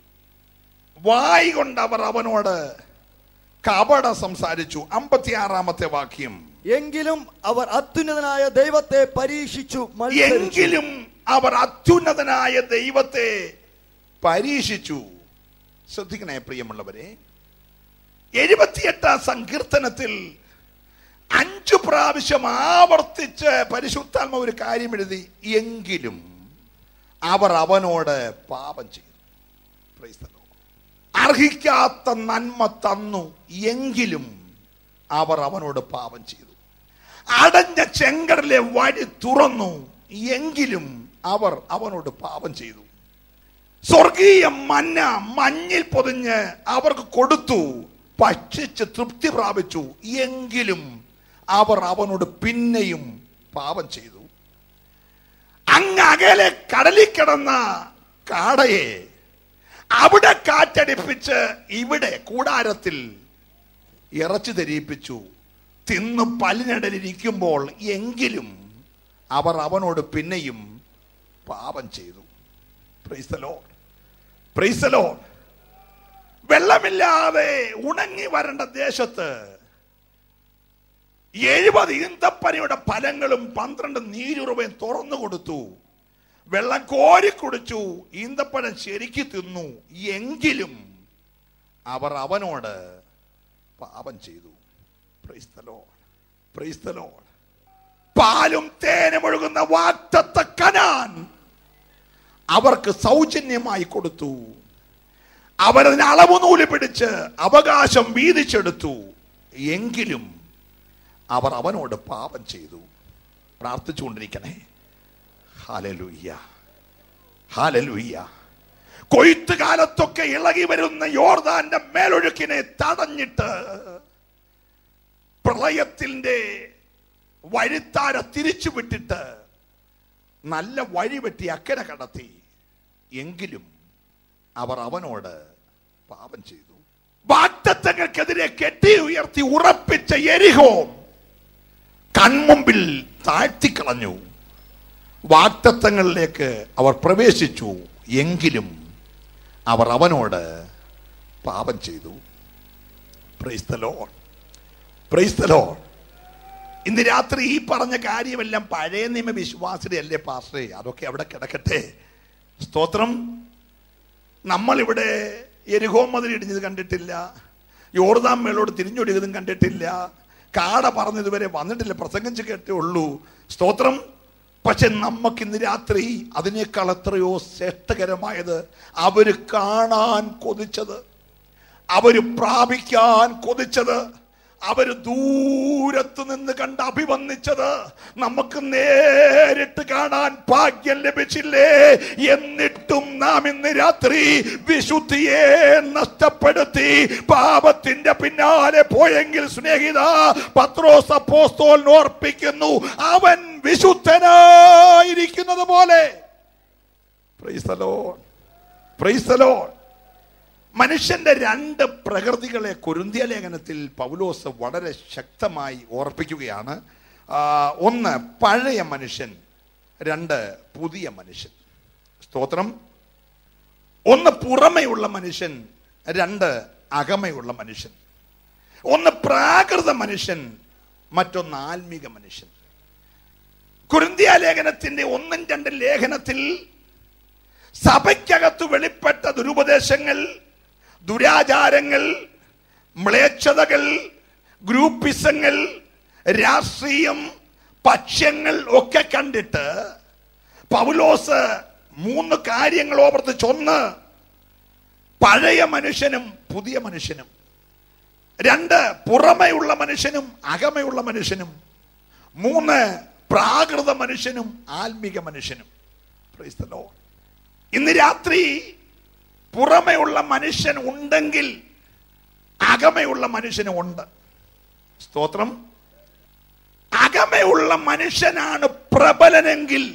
വായി കൊണ്ട് അവർ അവനോട് കപട സംസാരിച്ചു അമ്പത്തി ആറാമത്തെ വാക്യം എങ്കിലും അവർ അത്യുന്നതനായ ദൈവത്തെ പരീക്ഷിച്ചു മത്സരിച്ചു എങ്കിലും അവർ അത്യുന്നതനായ ദൈവത്തെ പരീക്ഷിച്ചു ശ്രദ്ധിക്കണേ പ്രിയമുള്ളവരെ എഴുപത്തിയെട്ടാം സങ്കീർത്തനത്തിൽ അഞ്ചു പ്രാവശ്യം ആവർത്തിച്ച് പരിശുദ്ധാത്മ ഒരു കാര്യം എഴുതി എങ്കിലും അവർ അവനോട് പാപം ചെയ്തു Praise the Lord. അർഹിക്കാത്ത നന്മ തന്നു എങ്കിലും അവർ അവനോട് പാപം ചെയ്തു അടഞ്ഞ ചെങ്കടലെ വഴി തുറന്നു എങ്കിലും അവർ അവനോട് പാപം ചെയ്തു സ്വർഗീയ മന്ന മഞ്ഞിൽ പൊതിഞ്ഞ് അവർക്ക് കൊടുത്തു ഭക്ഷിച്ച് തൃപ്തി പ്രാപിച്ചു എങ്കിലും അവർ അവനോട് പിന്നെയും പാപം ചെയ്തു അങ്ങ് അകലെ കടലിൽ കിടന്ന കാടയെ അവിടെ കാറ്റടിപ്പിച്ച് ഇവിടെ കൂടാരത്തിൽ ഇറച്ചി ധരിപ്പിച്ചു തിന്ന് പല്ലിനിടലിരിക്കുമ്പോൾ എങ്കിലും അവർ അവനോട് പിന്നെയും പാപം ചെയ്തു Praise the Lord. Praise the Lord. വെള്ളമില്ലാതെ ഉണങ്ങി വരേണ്ട ദേശത്ത് എഴുപത് ഈന്തപ്പനയുടെ ഫലങ്ങളും പന്ത്രണ്ട് നീരുറവയും തുറന്നു കൊടുത്തു വെള്ളം കോരി കുടിച്ചു ഈന്തപ്പഴം ശരിക്ക് തിന്നു എങ്കിലും അവർ അവനോട് പാപം ചെയ്തു Praise the Lord. Praise the Lord. പാലും തേനും ഒഴുകുന്ന വാക്തത്ത കനാൻ അവർക്ക് സൗജന്യമായി കൊടുത്തു അവരതിന് അളവുനൂല് പിടിച്ച് അവകാശം വീതിച്ചെടുത്തു എങ്കിലും അവർ അവനോട് പാപം ചെയ്തു പ്രാർത്ഥിച്ചുകൊണ്ടിരിക്കണേ ഹാലലുയ്യ ഹാലലുയ്യ കൊയ്ത്ത് കാലത്തൊക്കെ ഇളകി വരുന്ന യോർദാന്റെ മേലൊഴുക്കിനെ തടഞ്ഞിട്ട് പ്രളയത്തിന്റെ വഴിത്താര തിരിച്ചു വിട്ടിട്ട് നല്ല വഴി വെട്ടി അക്കരെ കടത്തി എങ്കിലും അവർ അവനോട് പാപം ചെയ്തു വാക്തത്വങ്ങൾക്കെതിരെ കെട്ടി ഉയർത്തി ഉറപ്പിച്ച എരിഹോ കൺമുമ്പിൽ താഴ്ത്തിക്കളഞ്ഞു വാക്തത്വങ്ങളിലേക്ക് അവർ പ്രവേശിച്ചു എങ്കിലും അവർ അവനോട് പാപം ചെയ്തു praise the lord praise the lord ഇന്ന് രാത്രി ഈ പറഞ്ഞ കാര്യമെല്ലാം പഴയ നിയമ വിശ്വാസിയുടെ അല്ലേ പാസ്റ്റേ അതൊക്കെ അവിടെ കിടക്കട്ടെ സ്തോത്രം നമ്മളിവിടെ എരിഹോ മതിൽ ഇടിഞ്ഞത് കണ്ടിട്ടില്ല യോർദാൻ മേളോട് തിരിഞ്ഞൊടിയതും കണ്ടിട്ടില്ല കാട പറഞ്ഞതുവരെ വന്നിട്ടില്ല പ്രസംഗിച്ച് കേട്ടേ ഉള്ളൂ സ്തോത്രം പക്ഷെ നമുക്ക് ഇന്ന് രാത്രി അതിനേക്കാൾ എത്രയോ ശ്രേഷ്ഠകരമായത് അവര് കാണാൻ കൊതിച്ചത് അവര് പ്രാപിക്കാൻ കൊതിച്ചത് അവര് ദൂരത്ത് നിന്ന് കണ്ട് അഭിവന്ദിച്ചത് നമുക്ക് നേരിട്ട് കാണാൻ ഭാഗ്യം ലഭിച്ചില്ലേ എന്നിട്ടും നാം ഇന്ന് രാത്രി വിശുദ്ധിയെ നഷ്ടപ്പെടുത്തി പാപത്തിന്റെ പിന്നാലെ പോയെങ്കിൽ സ്നേഹിത പത്രോസ് അപ്പോസ്തോലിന് ഓർപ്പിക്കുന്നു അവൻ വിശുദ്ധനായിരിക്കുന്നത് പോലെ Praise the Lord. Praise the Lord. മനുഷ്യന്റെ രണ്ട് പ്രകൃതികളെ കുരുന്തിയ ലേഖനത്തിൽ പൗലോസ് വളരെ ശക്തമായി ഓർപ്പിക്കുകയാണ് ആ, ഒന്ന് പഴയ മനുഷ്യൻ രണ്ട് പുതിയ മനുഷ്യൻ സ്തോത്രം ഒന്ന് പുറമെയുള്ള മനുഷ്യൻ രണ്ട് അകമയുള്ള മനുഷ്യൻ ഒന്ന് പ്രാകൃത മനുഷ്യൻ മറ്റൊന്ന് ആത്മീക മനുഷ്യൻ കുരുന്തിയ ലേഖനത്തിന്റെ ഒന്നും രണ്ടും ലേഖനത്തിൽ സഭയ്ക്കകത്ത് വെളിപ്പെട്ട ദുരുപദേശങ്ങൾ ദുരാചാരങ്ങൾ മ്ലേച്ഛതകൾ ഗ്രൂപ്പിസങ്ങൾ രാഷ്ട്രീയം പക്ഷ്യങ്ങൾ ഒക്കെ കണ്ടിട്ട് പൗലോസ് മൂന്ന് കാര്യങ്ങൾ ഓവർത്തിച്ചൊന്ന് പഴയ മനുഷ്യനും പുതിയ മനുഷ്യനും രണ്ട് പുറമെയുള്ള മനുഷ്യനും അകമയുള്ള മനുഷ്യനും മൂന്ന് പ്രാകൃത മനുഷ്യനും ആത്മീക മനുഷ്യനും Praise the Lord. ഇന്ന് രാത്രി പുറമെയുള്ള മനുഷ്യൻ ഉണ്ടെങ്കിൽ അകമയുള്ള മനുഷ്യനും ഉണ്ട് സ്തോത്രം അകമയുള്ള മനുഷ്യനാണ് പ്രബലനെങ്കിൽ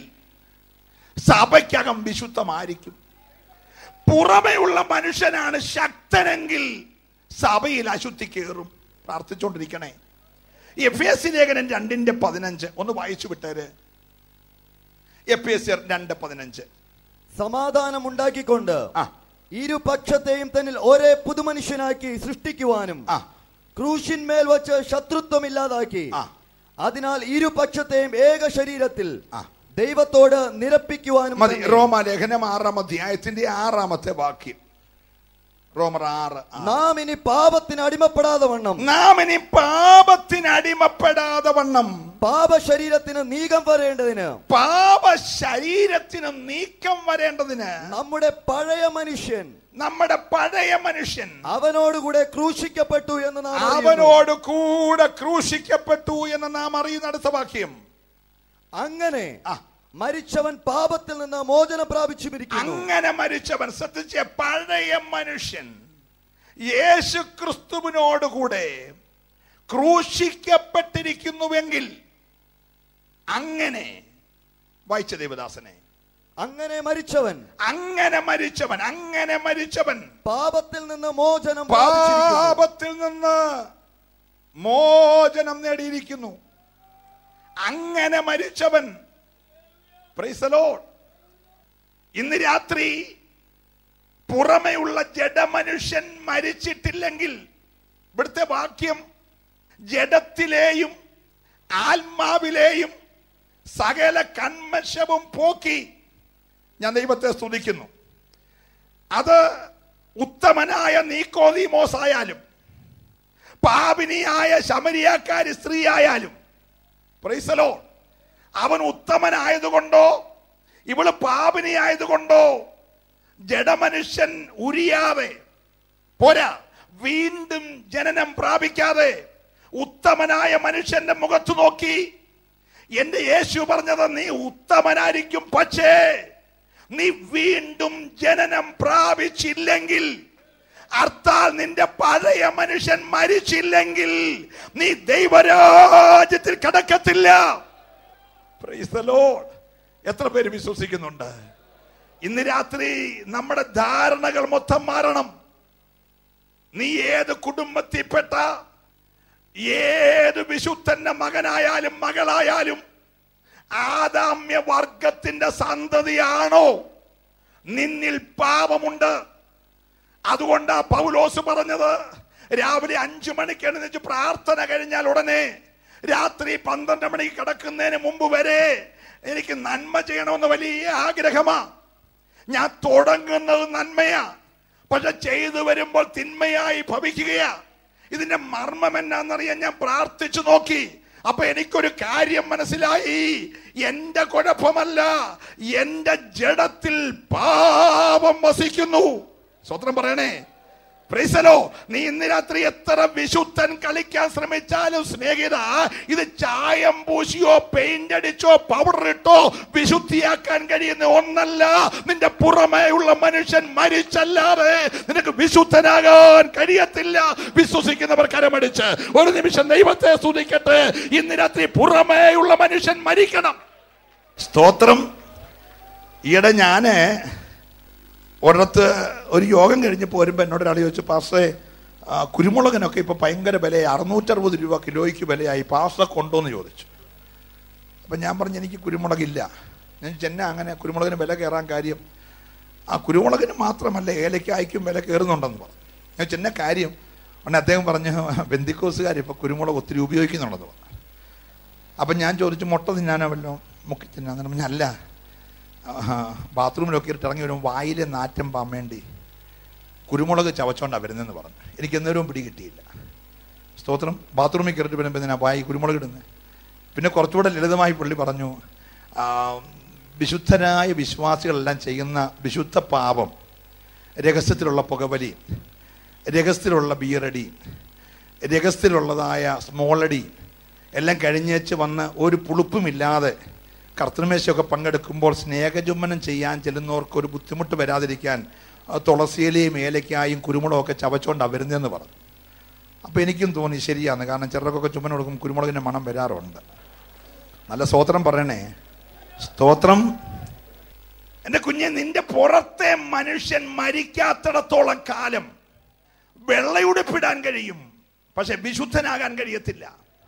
സഭയ്ക്കകം വിശുദ്ധമായിരിക്കും പുറമെയുള്ള മനുഷ്യനാണ് ശക്തനെങ്കിൽ സഭയിൽ അശുദ്ധി കയറും പ്രാർത്ഥിച്ചുകൊണ്ടിരിക്കണേ എഫ് എസ് ലേഖനം രണ്ടിന്റെ പതിനഞ്ച് ഒന്ന് വായിച്ചു വിട്ടേര് എഫ് എസ് രണ്ട് പതിനഞ്ച് സമാധാനം ഉണ്ടാക്കിക്കൊണ്ട് ആ ഇരുപക്ഷത്തെയും തന്നിൽ ഒരേ പുതുമനുഷ്യനാക്കി സൃഷ്ടിക്കുവാനും ആ ക്രൂശിന്മേൽ വച്ച് ശത്രുത്വം ഇല്ലാതാക്കി ആ. അതിനാൽ ഇരുപക്ഷത്തെയും ഏക ശരീരത്തിൽ ആ. ദൈവത്തോട് നിരപ്പിക്കുവാനും മതി തന്നെ റോമാലേഖനം ആറാം അധ്യായത്തിന്റെ ആറാമത്തെ വാക്യം റോമർ ആറ് ആ. നാം ഇനി പാപത്തിന് അടിമപ്പെടാതെ വണ്ണം നാം ഇനി പാപത്തിന് അടിമപ്പെടാതെ വണ്ണം പാപ ശരീരത്തിന് നീക്കം വരേണ്ടതിന് പാപ ശരീരത്തിന് നീക്കം വരേണ്ടതിന് നമ്മുടെ പഴയ മനുഷ്യൻ നമ്മുടെ പഴയ മനുഷ്യൻ അവനോടുകൂടെ ക്രൂശിക്കപ്പെട്ടു എന്ന് നാം അറിയുന്നു. അവനോട് കൂടെ ക്രൂശിക്കപ്പെട്ടു എന്ന് നാം അറിയുന്ന അടുത്ത വാക്യം അങ്ങനെ ആ. മരിച്ചവൻ പാപത്തിൽ നിന്ന് മോചനം പ്രാപിച്ചുമിരിക്കുന്നു അങ്ങനെ മരിച്ചവൻ ശ്രദ്ധിച്ച പഴയ മനുഷ്യൻ യേശു ക്രിസ്തുവിനോടുകൂടെ ക്രൂശിക്കപ്പെട്ടിരിക്കുന്നുവെങ്കിൽ അങ്ങനെ വായിച്ച ദേവദാസനെ അങ്ങനെ മരിച്ചവൻ അങ്ങനെ മരിച്ചവൻ അങ്ങനെ മരിച്ചവൻ പാപത്തിൽ നിന്ന് മോചനം പ്രാപിച്ചിരിക്കുന്നു. പാപത്തിൽ നിന്ന് മോചനം നേടിയിരിക്കുന്നു അങ്ങനെ മരിച്ചവൻ Praise the Lord. ഇന്ന് രാത്രി പുറമെയുള്ള ജഡമനുഷ്യൻ മരിച്ചിട്ടില്ലെങ്കിൽ ഇവിടുത്തെ വാക്യം ജഡത്തിലെയും ആത്മാവിലെയും സകല കന്മശവും പോക്കി ഞാൻ ദൈവത്തെ സ്തുതിക്കുന്നു അത് ഉത്തമനായ നീക്കോദീമോസായാലും പാപിനിയായ ശമരിയാക്കാരി സ്ത്രീ ആയാലും പ്രൈസലോ അവൻ ഉത്തമനായതുകൊണ്ടോ ഇവള് പാപിനിയായതുകൊണ്ടോ ജഡമനുഷ്യൻ ഉരിയാതെ പോരാ വീണ്ടും ജനനം പ്രാപിക്കാതെ ഉത്തമനായ മനുഷ്യന്റെ മുഖത്ത് നോക്കി എന്റെ യേശു പറഞ്ഞത് നീ ഉത്തമനായിരിക്കും പക്ഷേ നീ വീണ്ടും ജനനം പ്രാപിച്ചില്ലെങ്കിൽ അർത്ഥാൽ നിന്റെ പഴയ മനുഷ്യൻ മരിച്ചില്ലെങ്കിൽ നീ ദൈവരാജ്യത്തിൽ കടക്കത്തില്ല Praise the Lord. എത്ര പേര് വിശ്വസിക്കുന്നുണ്ട് ഇന്ന് രാത്രി നമ്മുടെ ധാരണകൾ മൊത്തം മാറണം നീ ഏത് കുടുംബത്തിൽപ്പെട്ട ഏത് വിശുദ്ധന്റെ മകനായാലും മകളായാലും ആദാമ്യ വർഗത്തിന്റെ സന്തതിയാണോ നിന്നിൽ പാപമുണ്ട് അതുകൊണ്ടാ പൗലോസ് പറഞ്ഞത് രാവിലെ അഞ്ചു മണിക്ക് എഴുന്നേറ്റ് പ്രാർത്ഥന കഴിഞ്ഞാൽ ഉടനെ രാത്രി പന്ത്രണ്ട് മണിക്ക് കിടക്കുന്നതിന് മുമ്പ് വരെ എനിക്ക് നന്മ ചെയ്യണമെന്ന് വലിയ ആഗ്രഹമാ ഞാൻ തുടങ്ങുന്നത് നന്മയാ പക്ഷെ ചെയ്തു വരുമ്പോൾ തിന്മയായി ഭവിക്കുകയാ ഇതിന്റെ മർമ്മം എന്നാന്നറിയാൻ ഞാൻ പ്രാർത്ഥിച്ചു നോക്കി അപ്പൊ എനിക്കൊരു കാര്യം മനസ്സിലായി എന്റെ കുഴപ്പമല്ല എന്റെ ജഡത്തിൽ പാപം വസിക്കുന്നു സ്വത്രം പറയണേ പ്രൈസലോ നീ ഇന്ന് രാത്രി എത്ര വിശുദ്ധൻ കളിക്കാൻ ശ്രമിച്ചാലും സ്നേഹിത ഇത് ചായം പൂശിയോ പെയിന്റ് അടിച്ചോ പൗഡർ ഇട്ടോ വിശുദ്ധിയാക്കാൻ കഴിയുന്ന ഒന്നല്ല നിന്റെ പുറമേയുള്ള മനുഷ്യൻ മരിച്ചല്ലാതെ നിനക്ക് വിശുദ്ധനാകാൻ കഴിയത്തില്ല വിശ്വസിക്കുന്നവർ കരമടിച്ച് ഒരു നിമിഷം ദൈവത്തെ സ്തുതിക്കട്ടെ ഇന്ന് രാത്രി പുറമേയുള്ള മനുഷ്യൻ മരിക്കണം സ്തോത്രം ഈയിടെ ഞാന് ഒരിടത്ത് ഒരു യോഗം കഴിഞ്ഞ് പോരുമ്പോൾ എന്നോട് ഒരാൾ ചോദിച്ചു പാസ്റ്റേ ആ, കുരുമുളകിനൊക്കെ ഇപ്പൊ ഭയങ്കര വിലയായി അറുന്നൂറ്ററുപത് രൂപ കിലോയ്ക്ക് വിലയായി പാസ്റ്റ കൊണ്ടോന്ന് ചോദിച്ചു അപ്പൊ ഞാൻ പറഞ്ഞു എനിക്ക് കുരുമുളകില്ല ഞാൻ ചെന്ന അങ്ങനെ കുരുമുളകിന് വില കയറാൻ കാര്യം ആ കുരുമുളകിന് മാത്രമല്ല ഏലക്കായ്ക്കും വില കയറുന്നുണ്ടെന്ന് പറഞ്ഞു ഞാൻ ചെന്ന കാര്യം ഉടനെ അദ്ദേഹം പറഞ്ഞു ബന്ധിക്കോസുകാർ ഇപ്പൊ കുരുമുളക് ഒത്തിരി ഉപയോഗിക്കുന്നുണ്ടെന്ന് പറഞ്ഞു അപ്പം ഞാൻ ചോദിച്ചു മുട്ട തിന്നാനോ വല്ലോ മുക്കി തിന്നാന്ന് പറഞ്ഞു അല്ല ആഹാ, ബാത്റൂമിലൊക്കെ ഇട്ട് ഇറങ്ങി വരുമ്പോൾ വായിലെ നാറ്റം പാൻ വേണ്ടി കുരുമുളക് ചവച്ചോണ്ടാണ് വരുന്നതെന്ന് പറഞ്ഞു എനിക്ക് എന്നേരവും പിടി കിട്ടിയില്ല സ്തോത്രം ബാത്റൂമിൽ കയറിയിട്ട് വരുമ്പോൾ എന്തിനാ വായി കുരുമുളക് ഇടുന്നത് പിന്നെ കുറച്ചുകൂടെ ലളിതമായി പുള്ളി പറഞ്ഞു ആ, വിശുദ്ധരായ വിശ്വാസികളെല്ലാം ചെയ്യുന്ന വിശുദ്ധ പാപം രഹസ്യത്തിലുള്ള പുകവലി രഹസ്യത്തിലുള്ള ബിയറടി രഹസ്യത്തിലുള്ളതായ സ്മോളടി എല്ലാം കഴിഞ്ഞേച്ച് വന്ന് ഒരു പുളിപ്പുമില്ലാതെ കർത്തൃമേശയൊക്കെ പങ്കെടുക്കുമ്പോൾ സ്നേഹചുംബനം ചെയ്യാൻ ചെല്ലുന്നവർക്ക് ഒരു ബുദ്ധിമുട്ട് വരാതിരിക്കാൻ ആ, തുളസിയിലയും ഏലക്കായും കുരുമുളകൊക്കെ ചവച്ചോണ്ടാണ് വരുന്നതെന്ന് പറഞ്ഞു അപ്പോൾ എനിക്കും തോന്നി ശരിയാണ് കാരണം ചിലർക്കൊക്കെ ചുമന കൊടുക്കും കുരുമുളകിൻ്റെ മണം വരാറുണ്ട് നല്ല സ്തോത്രം പറയണേ സ്തോത്രം എന്റെ കുഞ്ഞെ നിന്റെ പുറത്തെ മനുഷ്യൻ മരിക്കാത്തിടത്തോളം കാലം വെള്ളയുടുപ്പിടാൻ കഴിയും പക്ഷെ വിശുദ്ധനാകാൻ കഴിയത്തില്ല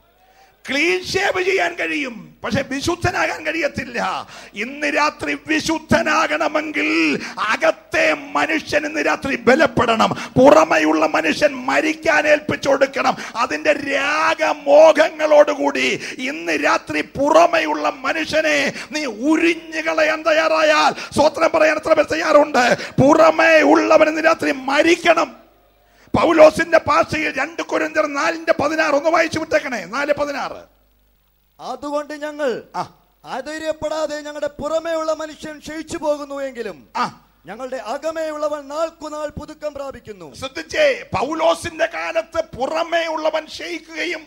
ക്ലീൻ ഷേവ് ചെയ്യാൻ കഴിയും പക്ഷെ വിശുദ്ധനാകാൻ കഴിയത്തില്ല ഇന്ന് രാത്രി വിശുദ്ധനാകണമെങ്കിൽ അകത്തെ മനുഷ്യൻ ഇന്ന് രാത്രി ബലപ്പെടണം പുറമെയുള്ള മനുഷ്യൻ മരിക്കാൻ ഏൽപ്പിച്ചു കൊടുക്കണം അതിന്റെ രാഗമോഹങ്ങളോടുകൂടി ഇന്ന് രാത്രി പുറമെയുള്ള മനുഷ്യനെ നീ ഉരിഞ്ഞു കളയാൻ തയ്യാറായാൽ സ്വത്രം പറയാൻ എത്ര പേർ തയ്യാറുണ്ട് പുറമേ ഉള്ളവൻ ഇന്ന് രാത്രി മരിക്കണം പൗലോസിന്റെ ഭാഷയിൽ രണ്ട് കുരന്തർ നാലിന്റെ പതിനാറ് ഒന്ന് വായിച്ചു വിട്ടേക്കണേ നാല് പതിനാറ് അതുകൊണ്ട് ഞങ്ങൾ ആ ആധൈര്യപ്പെടാതെ ഞങ്ങളുടെ പുറമേയുള്ള മനുഷ്യൻ ക്ഷയിച്ചു പോകുന്നു എങ്കിലും ആ ഞങ്ങളുടെ അകമേയുള്ളവൻ നാൾക്കുനാൾ പുതുക്കം പ്രാപിക്കുന്നു ശ്രദ്ധിച്ചേ പൗലോസിന്റെ കാലത്ത് പുറമേ ഉള്ളവൻ ക്ഷയിക്കുകയും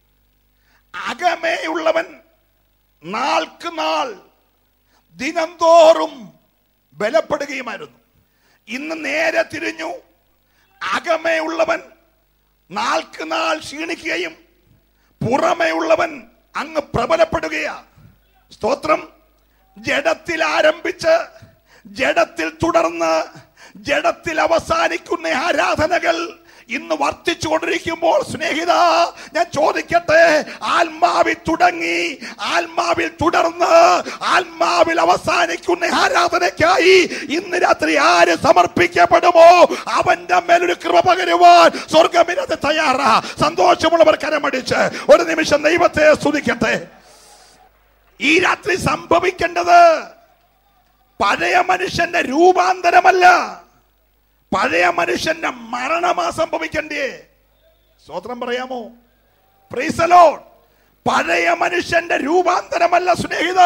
അകമേ ഉള്ളവൻ നാൾക്ക് നാൾ ദിനംതോറും ബലപ്പെടുകയുമായിരുന്നു ഇന്ന് നേരെ തിരിഞ്ഞു അകമേ ഉള്ളവൻ നാൾക്ക് നാൾ ക്ഷീണിക്കുകയും പുറമേ ഉള്ളവൻ അങ്ങ് പ്രബലപ്പെടുകയാ സ്തോത്രം ജഡത്തിൽ ആരംഭിച്ച് ജഡത്തിൽ തുടർന്ന് ജഡത്തിൽ അവസാനിക്കുന്ന ആരാധനകൾ ഇന്ന് വർദ്ധിച്ചുകൊണ്ടിരിക്കുമ്പോൾ സ്നേഹിത ഞാൻ ചോദിക്കട്ടെ ആത്മാവിൽ തുടങ്ങി ആത്മാവിൽ തുടർന്ന് ആത്മാവിൽ അവസാനിക്കുന്ന ആരാധനയ്ക്കായി ഇന്ന് രാത്രി ആര് സമർപ്പിക്കപ്പെടുമോ അവന്റെ മേലൊരു കൃപ പകരുവാൻ സ്വർഗമിനത് തയ്യാറാ സന്തോഷമുള്ളവർ കരമടിച്ച് ഒരു നിമിഷം ദൈവത്തെ സ്തുതിക്കട്ടെ ഈ രാത്രി സംഭവിക്കേണ്ടത് പഴയ മനുഷ്യന്റെ രൂപാന്തരമല്ല പഴയ മനുഷ്യന്റെ മരണമാ സംഭവിക്കണ്ടേ സ്വത്രം പറയാമോ പ്രീസലോ പഴയ മനുഷ്യന്റെ രൂപാന്തരമല്ല സ്നേഹിത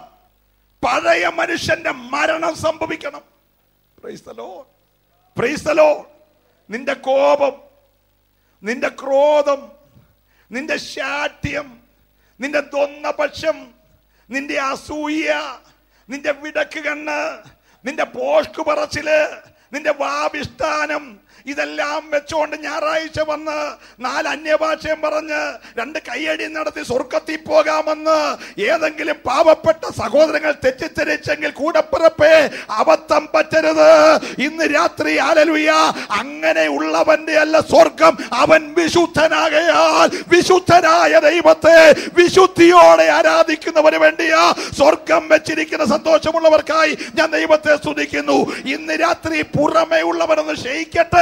പഴയ മനുഷ്യന്റെ മരണം സംഭവിക്കണം പ്രീസലോ പ്രീസലോ നിന്റെ കോപം നിന്റെ ക്രോധം നിന്റെ ശാഠ്യം നിന്റെ തൊന്നപക്ഷം നിന്റെ അസൂയ നിന്റെ വിടക്ക് കണ്ണ് നിന്റെ പോഷ്കു പറച്ചില് നിന്റെ വാവിഷ്ഠാനം ഇതെല്ലാം വെച്ചോണ്ട് ഞായറാഴ്ച വന്ന് നാല് അന്യഭാഷയും പറഞ്ഞ് രണ്ട് കയ്യടി നടത്തി സ്വർഗത്തിൽ പോകാമെന്ന് ഏതെങ്കിലും പാവപ്പെട്ട സഹോദരങ്ങൾ തെറ്റിദ്ധരിച്ചെങ്കിൽ കൂടപ്പിറപ്പേ അബദ്ധം പറ്റരുത് ഇന്ന് രാത്രി ആലലുയ അങ്ങനെ ഉള്ളവന്റെ അല്ല സ്വർഗം അവൻ വിശുദ്ധനാകയാൽ വിശുദ്ധനായ ദൈവത്തെ വിശുദ്ധിയോടെ ആരാധിക്കുന്നവന് വേണ്ടിയാ സ്വർഗം വെച്ചിരിക്കുന്ന സന്തോഷമുള്ളവർക്കായി ഞാൻ ദൈവത്തെ സ്തുതിക്കുന്നു ഇന്ന് രാത്രി പുറമേ ഉള്ളവരൊന്ന് ക്ഷയിക്കട്ടെ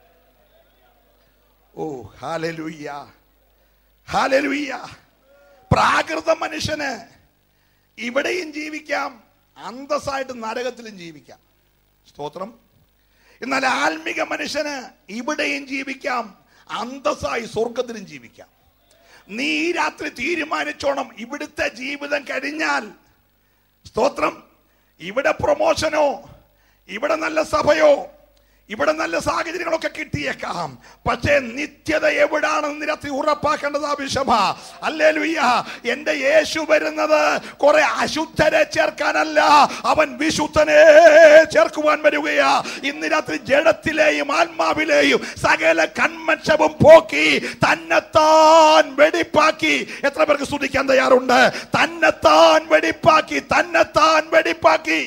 ഓ ഹാലലുയ്യ ഹാലലുയ്യ പ്രാകൃത മനുഷ്യന് ഇവിടെയും ജീവിക്കാം അന്തസ്സായിട്ട് നരകത്തിലും ജീവിക്കാം സ്തോത്രം എന്നാൽ ആത്മിക മനുഷ്യന് ഇവിടെയും ജീവിക്കാം അന്തസ്സായി സ്വർഗത്തിലും ജീവിക്കാം നീ ഈ രാത്രി തീരുമാനിച്ചോണം ഇവിടുത്തെ ജീവിതം കഴിഞ്ഞാൽ സ്തോത്രം ഇവിടെ പ്രൊമോഷനോ ഇവിടെ നല്ല സഭയോ ഇവിടെ നല്ല സാഹചര്യങ്ങളൊക്കെ കിട്ടിയേക്കാം പക്ഷേ നിത്യത എവിടാണെന്ന് രാത്രി ഉറപ്പാക്കേണ്ടത് ആവശ്യമാ അല്ലേ ലുയ്യ എന്റെ യേശു വരുന്നത് കുറെ അശുദ്ധരെ ചേർക്കാനല്ല അവൻ വിശുദ്ധനെ ചേർക്കുവാൻ വരികയാ ഇന്ന് രാത്രി ജഡത്തിലെയും ആത്മാവിലെയും സകല കൺമക്ഷവും പോക്കി തന്നെത്താൻ വെടിപ്പാക്കി എത്ര പേർക്ക് സ്തുതിക്കാൻ തയ്യാറുണ്ട് തന്നെത്താൻ വെടിപ്പാക്കി തന്നെത്താൻ വെടിപ്പാക്കി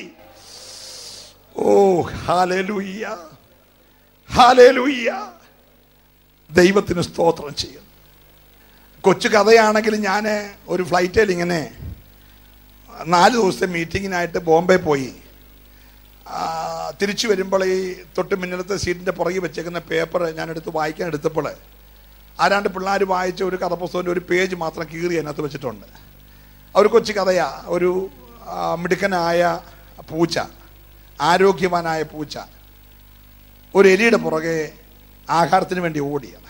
ഓ ഹാലലുയ്യ ഹാലലുയ്യ ദൈവത്തിന് സ്തോത്രം ചെയ്യും കൊച്ചു കഥയാണെങ്കിൽ ഞാൻ ഒരു ഫ്ലൈറ്റിൽ ഇങ്ങനെ നാല് ദിവസത്തെ മീറ്റിങ്ങിനായിട്ട് ബോംബെ പോയി ആ, തിരിച്ചു വരുമ്പോൾ ഈ തൊട്ട് മുന്നിലത്തെ സീറ്റിൻ്റെ പുറകിൽ വെച്ചേക്കുന്ന പേപ്പർ ഞാൻ എടുത്ത് വായിക്കാൻ എടുത്തപ്പോൾ ആരാണ്ട് പിള്ളേർ വായിച്ച ഒരു കഥപുസ്തകത്തിൻ്റെ ഒരു പേജ് മാത്രം കീറി അതിനകത്ത് വെച്ചിട്ടുണ്ട് ഒരു കൊച്ചു കഥയാ ഒരു ആ, മിടുക്കനായ പൂച്ച ആരോഗ്യവാനായ പൂച്ച ഒരു എലിയുടെ പുറകെ ആഹാരത്തിന് വേണ്ടി ഓടിയാണ്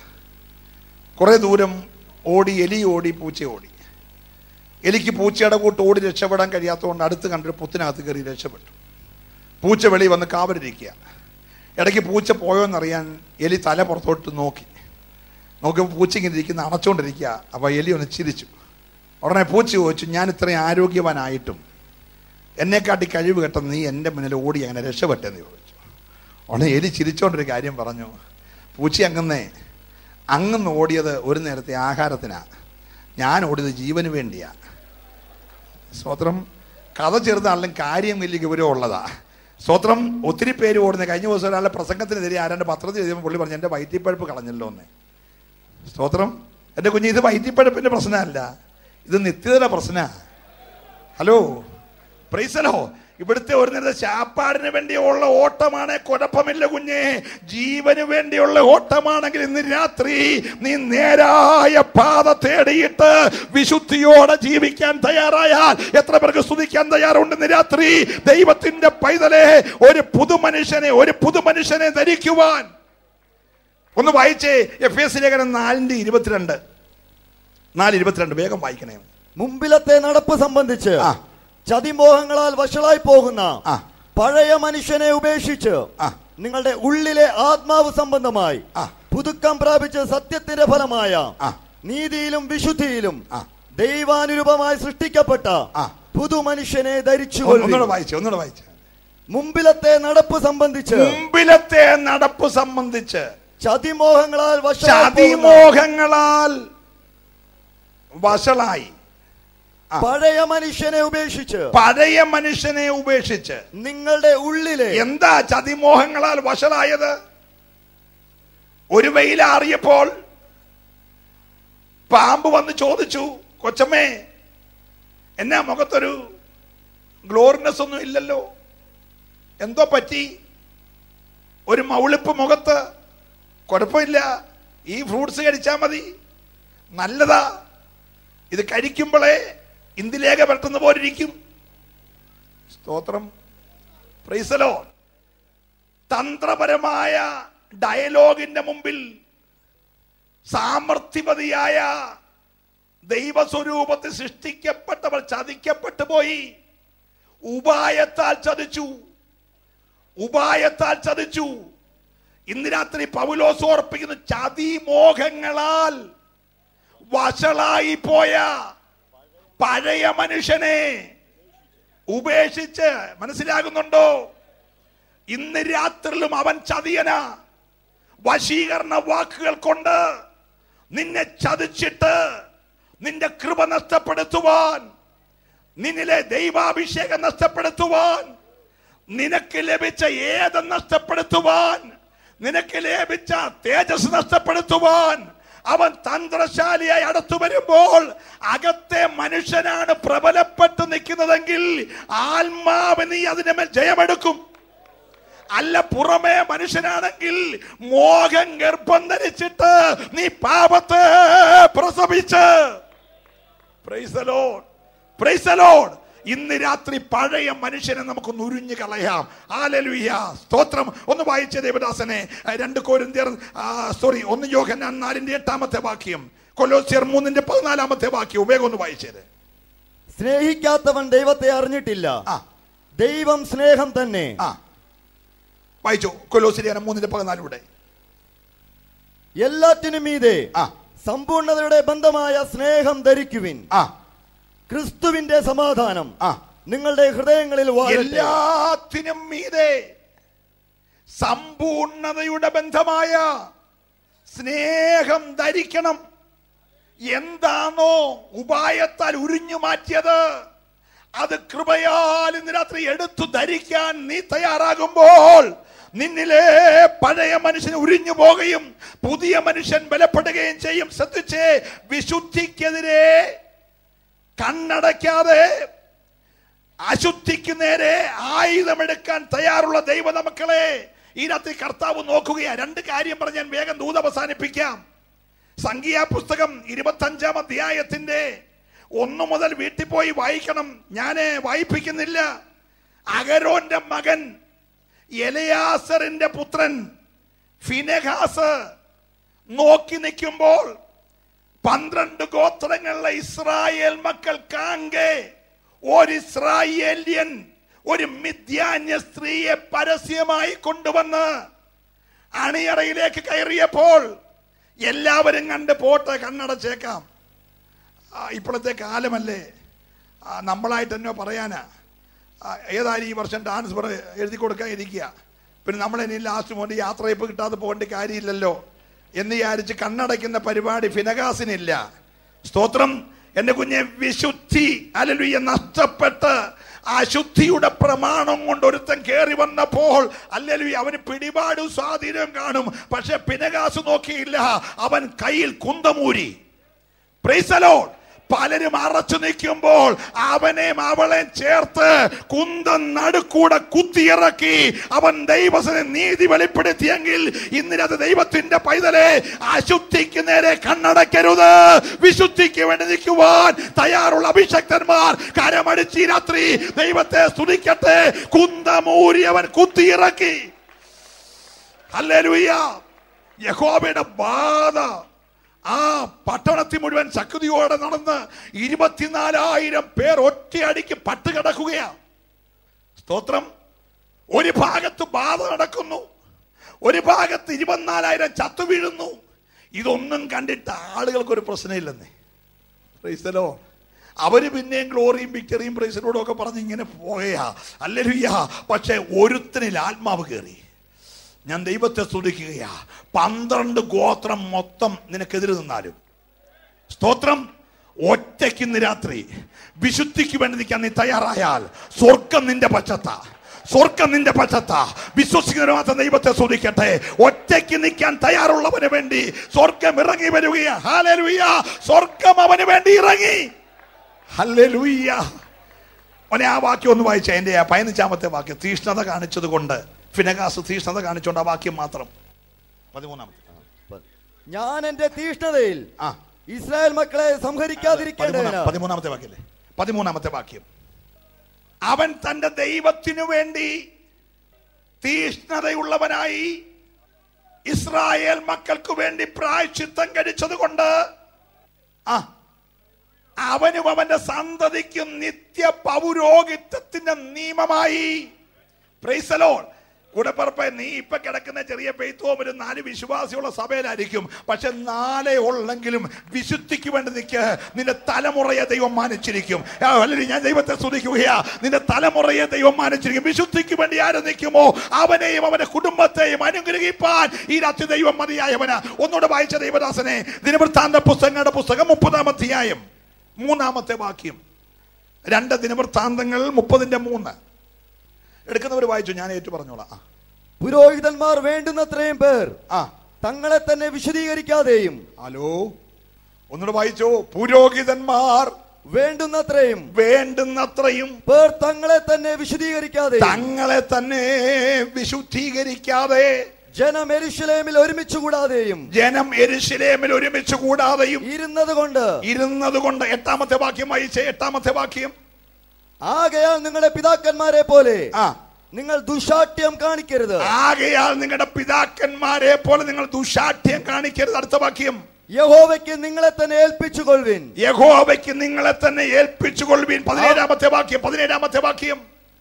കുറേ ദൂരം ഓടി എലി ഓടി പൂച്ച ഓടി എലിക്ക് പൂച്ചയുടെ കൂട്ട് ഓടി രക്ഷപ്പെടാൻ കഴിയാത്തതുകൊണ്ട് അടുത്ത് കണ്ടൊരു പുത്തിനകത്ത് കയറി രക്ഷപ്പെട്ടു പൂച്ച വെളി വന്ന് കാവലിരിക്കുക ഇടയ്ക്ക് പൂച്ച പോയോന്നറിയാൻ എലി തല പുറത്തോട്ട് നോക്കി നോക്കിയപ്പോൾ പൂച്ച ഇങ്ങനെ ഇരിക്കുന്ന അണച്ചുകൊണ്ടിരിക്കുക അപ്പോൾ എലി ഒന്ന് ചിരിച്ചു ഉടനെ പൂച്ച ചോദിച്ചു ഞാൻ ഇത്രയും ആരോഗ്യവാനായിട്ടും എന്നെക്കാട്ടി കഴിവ് കെട്ട നീ എൻ്റെ മുന്നിൽ ഓടി അങ്ങനെ രക്ഷപ്പെട്ടെന്ന് ചോദിച്ചു ഉടനെ എലി ചിരിച്ചോണ്ടൊരു കാര്യം പറഞ്ഞു പൂച്ച അങ്ങന്നേ അങ്ങന്ന് ഓടിയത് ഒരു നേരത്തെ ആഹാരത്തിനാണ് ഞാൻ ഓടിയത് ജീവന് വേണ്ടിയാ സ്തോത്രം കഥ ചെറുതാണെങ്കിലും കാര്യം വലിയ ഗൗരവമുള്ളതാ സ്തോത്രം ഒത്തിരി പേര് ഓടുന്ന കഴിഞ്ഞ ദിവസം ഒരാളുടെ പ്രസംഗത്തിനെതിരെ ആരാണ്ട് പത്രത്തിൽ എഴുതിയപ്പോൾ പുള്ളി പറഞ്ഞു എൻ്റെ വയറ്റിപ്പഴപ്പ് കളഞ്ഞല്ലോ എന്ന് സ്തോത്രം എൻ്റെ കുഞ്ഞ് ഇത് വയറ്റിപ്പഴപ്പിൻ്റെ പ്രശ്നമല്ല ഇത് നിത്യതയുടെ പ്രശ്നമാണ് ഹലോ പ്രൈസലോ ഇവിടുത്തെ ഒരു നേരത്തെ ശാപ്പാടിന് വേണ്ടിയുള്ള ഓട്ടമാണ് കുഴപ്പമില്ല കുഞ്ഞെ ജീവന് വേണ്ടിയുള്ള ഓട്ടമാണെങ്കിൽ ഇന്ന് രാത്രി നീ നേരായ പാത തേടിയിട്ട് വിശുദ്ധിയോടെ ജീവിക്കാൻ തയ്യാറായാൽ എത്ര പേർക്ക് സ്തുതിക്കാൻ തയ്യാറുണ്ട് ഇന്ന് രാത്രി ദൈവത്തിന്റെ പൈതലെ ഒരു പുതുമനുഷ്യനെ ഒരു പുതുമനുഷ്യനെ ധരിക്കുവാൻ ഒന്ന് വായിച്ചേ എഫ് എസ് ലേഖനം നാലിന്റെ ഇരുപത്തിരണ്ട് നാല് ഇരുപത്തിരണ്ട് വേഗം വായിക്കണേ മുമ്പിലത്തെ നടപ്പ് സംബന്ധിച്ച് ആ. ചതിമോഹങ്ങളാൽ വഷളായി പോകുന്ന ആ. പഴയ മനുഷ്യനെ ഉപേക്ഷിച്ച് ആ. നിങ്ങളുടെ ഉള്ളിലെ ആത്മാവ് സംബന്ധമായി ആ. പുതുക്കം പ്രാപിച്ച് സത്യത്തിന്റെ ഫലമായ ആ. നീതിയിലും വിശുദ്ധിയിലും ആ. ദൈവാനുരൂപമായി സൃഷ്ടിക്കപ്പെട്ട ആ. പുതു മനുഷ്യനെ ധരിച്ചു ഒന്നുകൂടെ വായിച്ചു ഒന്നുകൂടെ വായിച്ചു മുമ്പിലത്തെ നടപ്പ് സംബന്ധിച്ച് മുമ്പിലത്തെ നടപ്പ് സംബന്ധിച്ച് ചതിമോഹങ്ങളാൽ വഷളായി പോകുന്ന ചതിമോഹങ്ങളാൽ വഷളായി ആ. പഴയ മനുഷ്യനെ ഉപേക്ഷിച്ച് പഴയ മനുഷ്യനെ ഉപേക്ഷിച്ച് നിങ്ങളുടെ ഉള്ളിലെ എന്താ ചതിമോഹങ്ങളാൽ വഷളായത് ഒരു വെയിലാറിയപ്പോൾ പാമ്പ് വന്ന് ചോദിച്ചു കൊച്ചമ്മേ എന്നാ മുഖത്തൊരു ഗ്ലോറിനെസ് ഒന്നും ഇല്ലല്ലോ എന്തോ പറ്റി ഒരു മൗളിപ്പ് മുഖത്ത് കുഴപ്പമില്ല ഈ ഫ്രൂട്ട്സ് കഴിച്ചാൽ മതി നല്ലതാ ഇത് കഴിക്കുമ്പോഴേ ഇന്ദിലേഖ പരട്ടുന്ന പോലെ ഇരിക്കും സ്തോത്രം പ്രൈസലോ തന്ത്രപരമായ ഡയലോഗിന്റെ മുമ്പിൽ സാമർഥ്യവതിയായ ദൈവസ്വരൂപത്തിൽ സൃഷ്ടിക്കപ്പെട്ടവർ ചതിക്കപ്പെട്ടു പോയി ഉപായത്താൽ ചതിച്ചു ഉപായത്താൽ ചതിച്ചു ഇന്ന് രാത്രി പൗലോസ് ഓർപ്പിക്കുന്ന ചതിമോഹങ്ങളാൽ വഷളായി പോയ പഴയ മനുഷ്യനെ ഉപേക്ഷിച്ച് മനസ്സിലാകുന്നുണ്ടോ ഇന്ന് രാത്രിയിലും അവൻ ചതിയന വശീകരണ വാക്കുകൾ കൊണ്ട് നിന്നെ ചതിച്ചിട്ട് നിന്റെ കൃപ നഷ്ടപ്പെടുത്തുവാൻ നിന്നിലെ ദൈവാഭിഷേകം നഷ്ടപ്പെടുത്തുവാൻ നിനക്ക് ലഭിച്ച ഏത് നഷ്ടപ്പെടുത്തുവാൻ നിനക്ക് ലഭിച്ച തേജസ് നഷ്ടപ്പെടുത്തുവാൻ അവൻ തന്ത്രശാലിയായി അടുത്തു വരുമ്പോൾ അകത്തെ മനുഷ്യനാണ് പ്രബലപ്പെട്ട് നിൽക്കുന്നതെങ്കിൽ ആത്മാവ് നീ അതിനുമേൽ ജയമെടുക്കും അല്ല പുറമേ മനുഷ്യനാണെങ്കിൽ മോഹം ഗർഭം ധരിച്ചിട്ട് നീ പാപത്തെ പ്രസവിച്ച് Praise the Lord. Praise the Lord. ഇന്ന് രാത്രി പഴയ മനുഷ്യനെ നമുക്ക് നുരിഞ്ഞു കളയാം ആലലുയ്യ സ്തോത്രം ഒന്ന് വായിച്ച ദേവദാസനെ രണ്ട് കോരിന്ത്യർ സോറി ഒന്ന് യോഹന്നാൻ നാലിന്റെ എട്ടാമത്തെ വാക്യം കൊലോസിയർ മൂന്നിന്റെ പതിനാലാമത്തെ വാക്യം വേഗം ഒന്ന് വായിച്ചത് സ്നേഹിക്കാത്തവൻ ദൈവത്തെ അറിഞ്ഞിട്ടില്ല ആ ദൈവം സ്നേഹം തന്നെ ആ വായിച്ചു കൊലോസിരിയാനം മൂന്നിന്റെ പതിനാലൂടെ എല്ലാറ്റിനും മീതെ ആ സമ്പൂർണതയുടെ ബന്ധമായ സ്നേഹം ധരിക്കുവിൻ ആ ക്രിസ്തുവിന്റെ സമാധാനം ആ നിങ്ങളുടെ ഹൃദയങ്ങളിൽ വാഴട്ടെ. എല്ലാത്തിനും മീതെ സമ്പൂർണതയുടെ ബന്ധമായ സ്നേഹം ധരിക്കണം എന്താണോ ഉപായത്താൽ ഉരിഞ്ഞു മാറ്റിയത് അത് കൃപയാൽ ഇന്ന് രാത്രി എടുത്തു ധരിക്കാൻ നീ തയ്യാറാകുമ്പോൾ നിന്നിലെ പഴയ മനുഷ്യൻ ഉരിഞ്ഞു പോകുകയും പുതിയ മനുഷ്യൻ ബലപ്പെടുകയും ചെയ്യും ശ്രദ്ധിച്ചേ വിശുദ്ധിക്കെതിരെ കണ്ണടയ്ക്കാതെ അശുദ്ധിക്ക് നേരെ ആയുധമെടുക്കാൻ തയ്യാറുള്ള ദൈവ നമുക്കളെ ഈ രാത്രി കർത്താവ് നോക്കുകയാ രണ്ട് കാര്യം പറഞ്ഞ് ഞാൻ വേഗം ദൂത് അവസാനിപ്പിക്കാം സംഖ്യാ പുസ്തകം ഇരുപത്തി അഞ്ചാം അധ്യായത്തിന്റെ ഒന്ന് മുതൽ വീട്ടിൽ പോയി വായിക്കണം ഞാൻ വായിപ്പിക്കുന്നില്ല അഗരോന്റെ മകൻ എലയാസറിന്റെ പുത്രൻ ഫിനഹാസ് നോക്കി നിൽക്കുമ്പോൾ പന്ത്രണ്ട് ഗോത്രങ്ങളിലെ ഇസ്രായേൽ മക്കൾ കാങ്കെ ഒരു ഇസ്രായേല്യൻ ഒരു മിഥ്യാന്യ സ്ത്രീയെ പരസ്യമായി കൊണ്ടുവന്ന് അണിയറയിലേക്ക് കയറിയപ്പോൾ എല്ലാവരും കണ്ട് പോട്ടെ കണ്ണടച്ചേക്കാം ആ, ഇപ്പോഴത്തെ കാലമല്ലേ ആ, നമ്മളായിട്ട് എന്നോ പറയാനാ ആ, ഏതായാലും ഈ വർഷം ട്രാൻസ്ഫർ എഴുതി കൊടുക്കാൻ ഇരിക്കുക പിന്നെ നമ്മൾ ഇനി ലാസ്റ്റ് പോകേണ്ട യാത്രയപ്പ് കിട്ടാതെ പോകേണ്ട കാര്യമില്ലല്ലോ എന്ന് വിചാരിച്ച് കണ്ണടയ്ക്കുന്ന പരിപാടി ഫിനഗാസിനില്ല സ്തോത്രം എന്റെ കുഞ്ഞെ വിശുദ്ധി അലലുയ്യ നഷ്ടപ്പെട്ട് അശുദ്ധിയുടെ പ്രമാണം കൊണ്ട് ഒരുത്തൻ കയറി വന്നപ്പോൾ അല്ലലു അവന് പിടിപാടും സ്വാധീനവും കാണും പക്ഷെ പിനകാസ് നോക്കിയില്ല അവൻ കയ്യിൽ കുന്തമൂരി പ്രൈസലോ പലരും അറച്ചു നിൽക്കുമ്പോൾ അവനെയും അവളെയും ചേർത്ത് കുന്തം നടുക്കൂടെ കുത്തിയിറക്കി അവൻ ദൈവത്തിന് നീതി വെളിപ്പെടുത്തിയെങ്കിൽ ഇന്നിനത് ദൈവത്തിന്റെ പൈതലെ അശുദ്ധിക്ക് നേരെ കണ്ണടക്കരുത് വിശുദ്ധിക്ക് വേണ്ടി നിൽക്കുവാൻ തയ്യാറുള്ള അഭിഷക്തന്മാർ കരമടിച്ച് ഈ രാത്രി ദൈവത്തെ സ്തുതിക്കട്ടെ കുന്തമൂരി അവൻ കുത്തിയിറക്കി ഹല്ലേലൂയ യഹോവയുടെ ബാധ ആ പട്ടണത്തിൽ മുഴുവൻ ശക്തിയോടെ നടന്ന് ഇരുപത്തിനാലായിരം പേർ ഒറ്റയടിക്ക് പട്ടുകിടക്കുകയാ സ്തോത്രം ഒരു ഭാഗത്ത് ബാധ നടക്കുന്നു ഒരു ഭാഗത്ത് ഇരുപത്തിനാലായിരം ചത്തു വീഴുന്നു ഇതൊന്നും കണ്ടിട്ട് ആളുകൾക്ക് ഒരു പ്രശ്നമില്ലെന്നേ പ്രൈസലോ അവര് പിന്നെയും ഗ്ലോറിയും വിക്ടറിയും പ്രൈസലോടും ഒക്കെ പറഞ്ഞ് ഇങ്ങനെ പോകയാ അല്ലരുയ്യ പക്ഷെ ഒരുത്തനിൽ ആത്മാവ് കയറി ഞാൻ ദൈവത്തെ സ്തുതിക്കുകയാ പന്ത്രണ്ട് ഗോത്രം മൊത്തം നിനക്കെതിരെ നിന്നാലും സ്തോത്രം ഒറ്റയ്ക്ക് ഇന്ന് രാത്രി വിശുദ്ധിക്ക് വേണ്ടി നിൽക്കാൻ നീ തയ്യാറായാൽ സ്വർഗം നിന്റെ പച്ചത്ത സ്വർഗം നിന്റെ പച്ചത്ത വിശ്വസിക്കുന്നവർ മാത്രം ദൈവത്തെ സ്തുതിക്കട്ടെ ഒറ്റയ്ക്ക് നിൽക്കാൻ തയ്യാറുള്ളവന് വേണ്ടി സ്വർഗം ഇറങ്ങി വരികയാ ഹാലലുയ്യ സ്വർഗം അവന് വേണ്ടി ഇറങ്ങി ഹല്ലേലൂയ്യ അവനെ ആ വാക്യം ഒന്ന് വായിച്ച എൻ്റെ ആ പതിനഞ്ചാമത്തെ വാക്യം തീഷ്ണത കാണിച്ചത് കൊണ്ട് ഫിനകാസ് തീഷ്ണത കാണിച്ചുകൊണ്ട് ആ വാക്യം മാത്രം പതിമൂന്നാമത്തെ ഞാൻ എന്റെ തീഷ്ണതയിൽ ആ ഇസ്രായേൽ മക്കളെ പതിമൂന്നാം- സംഹരിക്കാതിരിക്കേണ്ടതിന് പതിമൂന്നാമത്തെ വാക്യല്ലേ പതിമൂന്നാമത്തെ വാക്യം അവൻ തന്റെ ദൈവത്തിനു വേണ്ടി തീഷ്ണതയുള്ളവനായി ഇസ്രായേൽ മക്കൾക്ക് വേണ്ടി പ്രായച്ചിത്തം കഴിച്ചത് കൊണ്ട് ആ അവനും അവന്റെ സന്തതിക്കും നിത്യ പൗരോഹിത്യത്തിന്റെ നിയമമായി പ്രൈസലോൾ കൂടെപ്പറപ്പ നീ ഇപ്പൊ കിടക്കുന്ന ചെറിയ പെയ്ത്തോം ഒരു നാല് വിശ്വാസിയുള്ള സഭയിലായിരിക്കും പക്ഷെ നാളെ ഉള്ളെങ്കിലും വിശുദ്ധിക്ക് വേണ്ടി നിൽക്ക് നിന്റെ തലമുറയെ ദൈവം മാനിച്ചിരിക്കും ആ, അല്ലെങ്കിൽ ഞാൻ ദൈവത്തെ സ്തുതിക്കുകയാ നിന്റെ തലമുറയെ ദൈവം മാനിച്ചിരിക്കും വിശുദ്ധിക്ക് വേണ്ടി ആര് നിൽക്കുമോ അവനെയും അവന്റെ കുടുംബത്തെയും അനുഗ്രഹിപ്പാൻ ഈ രാത്രി ദൈവം മതിയായവന് ഒന്നുകൂടെ വായിച്ച ദൈവദാസനെ ദിനവൃത്താന്ത പുസ്തകങ്ങളുടെ പുസ്തകം മുപ്പതാം അധ്യായം മൂന്നാമത്തെ വാക്യം രണ്ട് ദിനവൃത്താന്തങ്ങൾ മുപ്പതിന്റെ മൂന്ന് എടുക്കുന്നവർ വായിച്ചു ഞാൻ ഏറ്റു പറഞ്ഞോളാം ആ. പുരോഹിതന്മാർ വേണ്ടുന്നത്രയും പേർ ആ തങ്ങളെ തന്നെ വിശദീകരിക്കാതെയും ഹലോ ഒന്നുകൂടെ വായിച്ചോ പുരോഹിതന്മാർ വേണ്ടുന്നത്രയും വേണ്ടുന്നത്രയും പേർ തങ്ങളെ തന്നെ വിശദീകരിക്കാതെ തങ്ങളെ തന്നെ വിശുദ്ധീകരിക്കാതെ ജനം എരുശലേമിൽ ഒരുമിച്ച് കൂടാതെയും ജനം എരുശലേമിൽ ഒരുമിച്ച് കൂടാതെയും ഇരുന്നത് കൊണ്ട് ഇരുന്നത് കൊണ്ട് എട്ടാമത്തെ വാക്യം വായിച്ചേ എട്ടാമത്തെ വാക്യം ആകയാൽ നിങ്ങളുടെ പിതാക്കന്മാരെ പോലെ ആ നിങ്ങൾ ദുശാഠ്യം കാണിക്കരുത് ആകയാൽ നിങ്ങളുടെ പിതാക്കന്മാരെ പോലെ നിങ്ങൾ ദുശാഠ്യം കാണിക്കരുത് അടുത്ത വാക്യം യഹോവയ്ക്ക് നിങ്ങളെ തന്നെ ഏൽപ്പിച്ചുകൊള്ളുവിൻ യഹോവയ്ക്ക് നിങ്ങളെ തന്നെ ഏൽപ്പിച്ചുകൊള്ളുവീൻ പതിനേഴാമത്തെ വാക്യം പതിനേഴാമത്തെ വാക്യം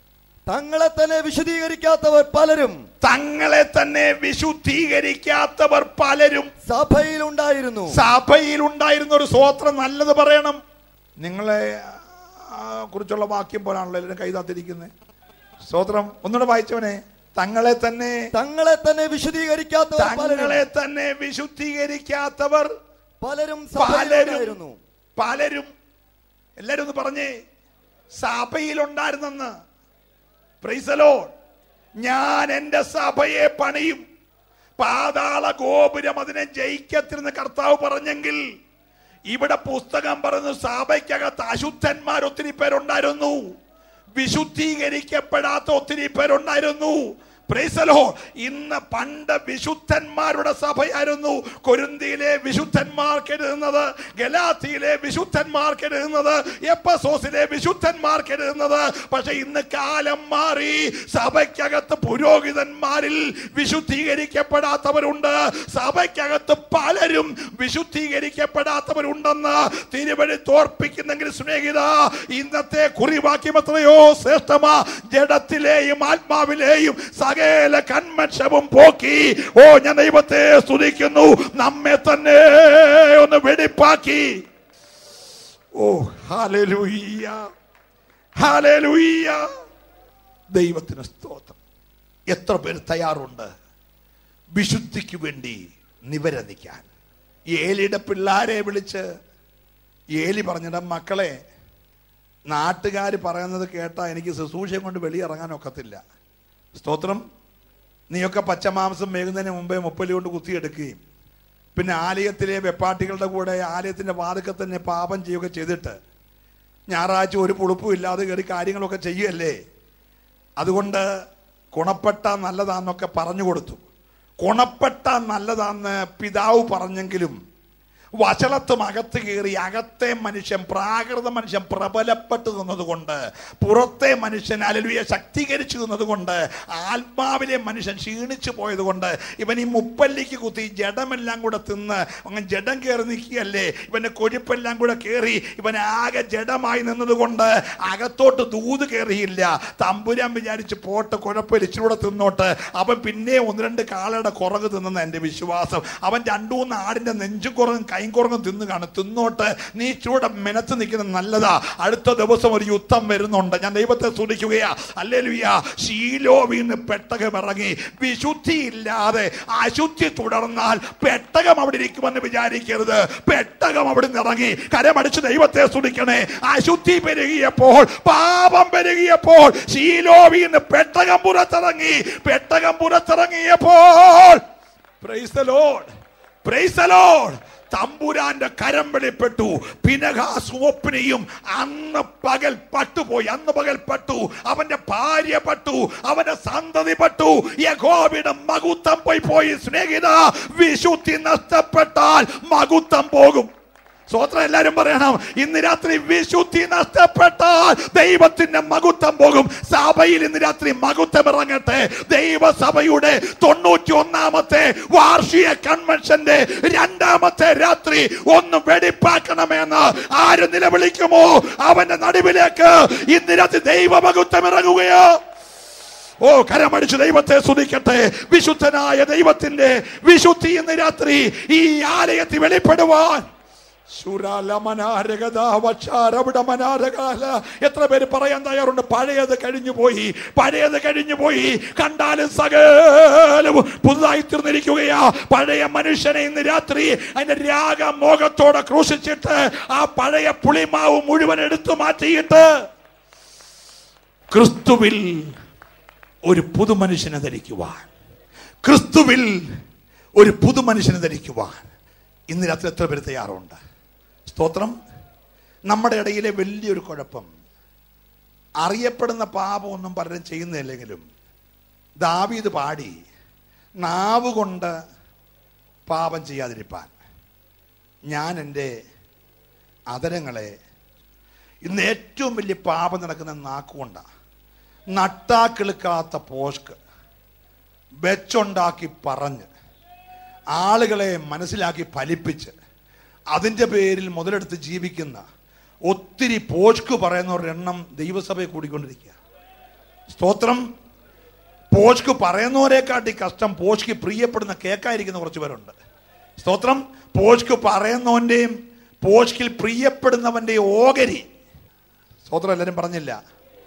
തങ്ങളെ തന്നെ വിശദീകരിക്കാത്തവർ പലരും തങ്ങളെ തന്നെ വിശുദ്ധീകരിക്കാത്തവർ പലരും സഭയിലുണ്ടായിരുന്നു സഭയിൽ ഉണ്ടായിരുന്ന ഒരു സ്വോത്രം നല്ലത് പറയണം നിങ്ങളെ ആ, കുറിച്ചുള്ള വാക്യം പോലാണല്ലോ എല്ലാവരും കൈതാത്തിരിക്കുന്നത് സ്തോത്രം ഒന്നുകൂടെ വായിച്ചവനെ തങ്ങളെ തന്നെ തങ്ങളെ തന്നെ വിശദീകരിക്കാത്തവർ പലരും തങ്ങളെ തന്നെ വിശുദ്ധീകരിക്കാത്തവർ പലരും പലരും സഭയിലുണ്ടായിരുന്നു പലരും എല്ലാരും ഒന്ന് പറഞ്ഞേ സഭയിലുണ്ടായിരുന്നെന്ന് പ്രൈസലോ ഞാൻ എന്റെ സഭയെ പണിയും പാതാള ഗോപുരം അതിനെ ജയിക്കത്തിരുന്ന് കർത്താവ് പറഞ്ഞെങ്കിൽ ഇവിടെ പുസ്തകം പറയുന്നു സഭയ്ക്കകത്ത് അശുദ്ധന്മാർ ഒത്തിരി പേരുണ്ടായിരുന്നു വിശുദ്ധീകരിക്കപ്പെടാത്ത ഒത്തിരി പേരുണ്ടായിരുന്നു പ്രൈസലോ ഇന്ന് പണ്ട് വിശുദ്ധന്മാരുടെ സഭയായിരുന്നു കൊരിന്തിയിലെ വിശുദ്ധന്മാർക്ക് എഴുതുന്നത് ഗലാത്തിയിലെ വിശുദ്ധന്മാർക്ക് എഴുതുന്നത് എപ്പസോസിലെ വിശുദ്ധന്മാർക്ക് എഴുതുന്നത് പക്ഷെ ഇന്ന് കാലം മാറി സഭയ്ക്കകത്ത് പുരോഹിതന്മാരിൽ വിശുദ്ധീകരിക്കപ്പെടാത്തവരുണ്ട് സഭയ്ക്കകത്ത് പലരും വിശുദ്ധീകരിക്കപ്പെടാത്തവരുണ്ടെന്ന് തിരുവഴി തോർപ്പിക്കുന്നെങ്കിൽ സ്നേഹിത ഇന്നത്തെ കുറിവാക്യം എത്രയോ ശ്രേഷ്ഠമാ ജഡത്തിലെയും ആത്മാവിലെയും സകല കന്മക്ഷവും പോക്കി ഓ ഞാൻ ദൈവത്തെ സ്തുതിക്കുന്നു നമ്മെ തന്നെ ഒന്ന് വെടിപ്പാക്കി ഓ ഹാലലൂയ്യ ഹാലലൂയ്യ ദൈവത്തിന് സ്തോത്രം എത്ര പേര് തയ്യാറുണ്ട് വിശുദ്ധിക്ക് വേണ്ടി നിവരനിക്കാൻ ഏലിയുടെ പിള്ളാരെ വിളിച്ച് ഏലി പറഞ്ഞിട മക്കളെ നാട്ടുകാർ പറയുന്നത് കേട്ടാ എനിക്ക് ശുശ്രൂഷയും കൊണ്ട് വെളിയിറങ്ങാൻ ഒക്കത്തില്ല സ്തോത്രം നീയൊക്കെ പച്ചമാംസം മേകുന്നതിന് മുമ്പേ മുപ്പലി കൊണ്ട് കുത്തിയെടുക്കുകയും പിന്നെ ആലയത്തിലെ വെപ്പാട്ടികളുടെ കൂടെ ആലയത്തിന്റെ വാതുക്കെ തന്നെ പാപം ചെയ്യുക ചെയ്തിട്ട് ഞായറാഴ്ച ഒരു പുളുപ്പും ഇല്ലാതെ കയറി കാര്യങ്ങളൊക്കെ ചെയ്യുകയല്ലേ അതുകൊണ്ട് കുണപ്പെട്ട നല്ലതാന്നൊക്കെ പറഞ്ഞു കൊടുത്തു കുണപ്പെട്ട നല്ലതാന്ന് പിതാവ് പറഞ്ഞെങ്കിലും വശളത്തും അകത്ത് കയറി അകത്തെ മനുഷ്യൻ പ്രാകൃത മനുഷ്യൻ പ്രബലപ്പെട്ടു നിന്നതുകൊണ്ട് പുറത്തെ മനുഷ്യൻ അലലുയെ ശക്തീകരിച്ചു നിന്നതുകൊണ്ട് ആത്മാവിലെ മനുഷ്യൻ ക്ഷീണിച്ചു പോയതുകൊണ്ട് ഇവൻ ഈ മുപ്പല്ലിക്ക് കുത്തി ജഡമെല്ലാം കൂടെ തിന്ന് അങ്ങനെ ജഡം കയറി നിൽക്കുകയല്ലേ ഇവന്റെ കൊഴുപ്പെല്ലാം കൂടെ കയറി ഇവൻ ആകെ ജഡമായി നിന്നതുകൊണ്ട് അകത്തോട്ട് ദൂത് കയറിയില്ല തമ്പുരാൻ വിചാരിച്ച് പോട്ട് കുഴപ്പമില്ല ഇച്ചിരൂടെ തിന്നോട്ട് അവൻ പിന്നെ ഒന്ന് രണ്ട് കാളയുടെ കുറവ് തിന്നെന്ന് എൻ്റെ വിശ്വാസം അവൻ രണ്ടു മൂന്ന് ആടിന്റെ നെഞ്ചും കുറവും കൈ കുറങ്ങും തിന്നു കാണും തിന്നോട്ട് നീ ചൂടെ മെനത്ത് നിൽക്കുന്നത് നല്ലതാ അടുത്ത ദിവസം ഒരു യുദ്ധം വരുന്നുണ്ട് ഞാൻ ദൈവത്തെ സ്തുതിക്കുകയാ അല്ലേലുയ്യ ശീലോവിന്ന് പെട്ടകം ഇറങ്ങി വിശുദ്ധി ഇല്ലാതെ അശുദ്ധി തുടർന്നാൽ പെട്ടകം അവിടെ ഇരിക്കുമെന്ന് വിചാരിക്കരുത് പെട്ടകം അവിടെ നിന്ന് ഇറങ്ങി കരമടിച്ച് ദൈവത്തെ സ്തുതിക്കണേ അശുദ്ധി പെരുകിയപ്പോൾ പാപം പെരുകിയപ്പോൾ ശീലോവിന്ന് പെട്ടകം പുറത്തിറങ്ങി പെട്ടകം പുറത്തിറങ്ങിയപ്പോൾ praise the lord praise the lord തമ്പുരാന്റെ കരം വെളിപ്പെട്ടു പിനകാസുവപ്പിനെയും അന്ന് പകൽ പട്ടുപോയി അന്ന് പകൽ പട്ടു അവന്റെ ഭാര്യ പട്ടു അവന്റെ സന്തതി പട്ടു യഹോവയുടെ മകുത്തം പോയി പോയി സ്നേഹിത വിശുദ്ധി നഷ്ടപ്പെട്ടാൽ മകുത്തം പോകും സ്വോത്രം എല്ലാരും പറയണം ഇന്ന് രാത്രി വിശുദ്ധി നഷ്ടപ്പെട്ടാൽ ദൈവത്തിന്റെ മകുത്തം പോകും സഭയിൽ ഇന്ന് രാത്രി മകുത്തം ഇറങ്ങട്ടെ ദൈവസഭയുടെ തൊണ്ണൂറ്റി ഒന്നാമത്തെ വാർഷിക കൺവെൻഷന്റെ രണ്ടാമത്തെ രാത്രി ഒന്ന് വെടിപ്പാക്കണമെന്ന് ആര് നിലവിളിക്കുമോ അവന്റെ നടുവിലേക്ക് ഇന്ന് രാത്രി ദൈവമകുത്തം ഇറങ്ങുകയോ ഓ കരമടിച്ച് ദൈവത്തെ സ്തുതിക്കട്ടെ വിശുദ്ധനായ ദൈവത്തിന്റെ വിശുദ്ധി ഇന്ന് രാത്രി ഈ ആലയത്തിൽ വെളിപ്പെടുവാൻ ശൂരാലമനാരകഥാവക്ഷാരവിടമനാരകാല എത്ര പേര് പറയാൻ തയ്യാറുണ്ട് പഴയത് കഴിഞ്ഞു പോയി പഴയത് കഴിഞ്ഞു പോയി കണ്ടാലും സകലവും പുതുതായി തീർന്നിരിക്കുകയാ പഴയ മനുഷ്യനെ ഇന്ന് രാത്രി അതിന്റെ രാഗമോഹത്തോടെ ക്രൂശിച്ചിട്ട് ആ പഴയ പുളിമാവ് മുഴുവൻ എടുത്തു മാറ്റിയിട്ട് ക്രിസ്തുവിൽ ഒരു പുതുമനുഷ്യനെ ധരിക്കുവാൻ ക്രിസ്തുവിൽ ഒരു പുതുമനുഷ്യനെ ധരിക്കുവാൻ ഇന്ന് രാത്രി എത്ര പേര് തയ്യാറുണ്ട് സ്തോത്രം നമ്മുടെ ഇടയിലെ വലിയൊരു കുഴപ്പം അറിയപ്പെടുന്ന പാപമൊന്നും പലരും ചെയ്യുന്നില്ലെങ്കിലും ദാവീദ് പാടി നാവ് കൊണ്ട് പാപം ചെയ്യാതിരിപ്പാൻ ഞാൻ എൻ്റെ അതരങ്ങളെ ഇന്ന് ഏറ്റവും വലിയ പാപം നടക്കുന്ന നാക്കുകൊണ്ടാണ് നട്ടാക്കിളുക്കാത്ത പോഷ്ക്ക് വെച്ചുണ്ടാക്കി പറഞ്ഞ് ആളുകളെ മനസ്സിലാക്കി ഫലിപ്പിച്ച് അതിൻ്റെ പേരിൽ മുതലെടുത്ത് ജീവിക്കുന്ന ഒത്തിരി പോഷ്ക്ക് പറയുന്നവരുടെ എണ്ണം ദൈവസഭയെ കൂടിക്കൊണ്ടിരിക്കുക സ്തോത്രം പോഷ്ക്ക് പറയുന്നവരെക്കാട്ടി കഷ്ടം പോഷ്ക്ക് പ്രിയപ്പെടുന്ന കേക്കായിരിക്കുന്ന കുറച്ച് പേരുണ്ട് സ്തോത്രം പോഷ്ക്ക് പറയുന്നവന്റെയും പോഷ്കിൽ പ്രിയപ്പെടുന്നവന്റെയും ഓഹരി സ്തോത്രം എല്ലാരും പറഞ്ഞില്ല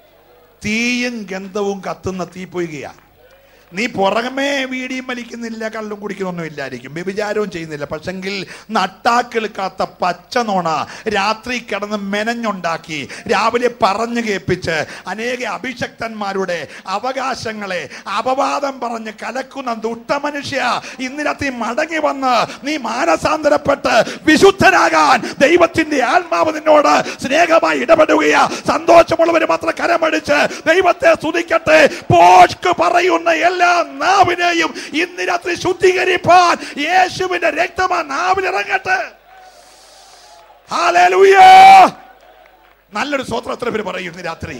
തീയും ഗന്ധവും കത്തുന്ന തീപ്പൊയ്കയാ നീ പുറമേ വീടിയും വലിക്കുന്നില്ല കള്ളും കുടിക്കുന്നൊന്നും ഇല്ലായിരിക്കും വ്യഭിചാരവും ചെയ്യുന്നില്ല പക്ഷെങ്കിൽ നട്ടാക്കിൾ കാത്ത പച്ച നോണ രാത്രി കിടന്ന് മെനഞ്ഞുണ്ടാക്കി രാവിലെ പറഞ്ഞു കേൾപ്പിച്ച് അനേക അഭിഷക്തന്മാരുടെ അവകാശങ്ങളെ അപവാദം പറഞ്ഞ് കലക്കുന്ന ദുഷ്ടമനുഷ്യ ഇന്നിനത്തി മടങ്ങി വന്ന് നീ മാനസാന്തരപ്പെട്ട് വിശുദ്ധനാകാൻ ദൈവത്തിന്റെ ആത്മാവ് നിന്നോട് സ്നേഹമായി ഇടപെടുകയാ സന്തോഷമുള്ളവര് മാത്രം കരമടിച്ച് ദൈവത്തെ സ്തുതിക്കട്ടെ പോഷ്ക്ക് പറയുന്ന എല്ലാ നാവിനെയും ഇന്ന് രാത്രി ശുദ്ധീകരിപ്പാൻ യേശുവിന്റെ രക്തമാ നാവിലിറങ്ങട്ടെ ഹല്ലേലൂയ നല്ലൊരു സ്വത്രം എത്ര പേര് പറയും ഇന്ന് രാത്രി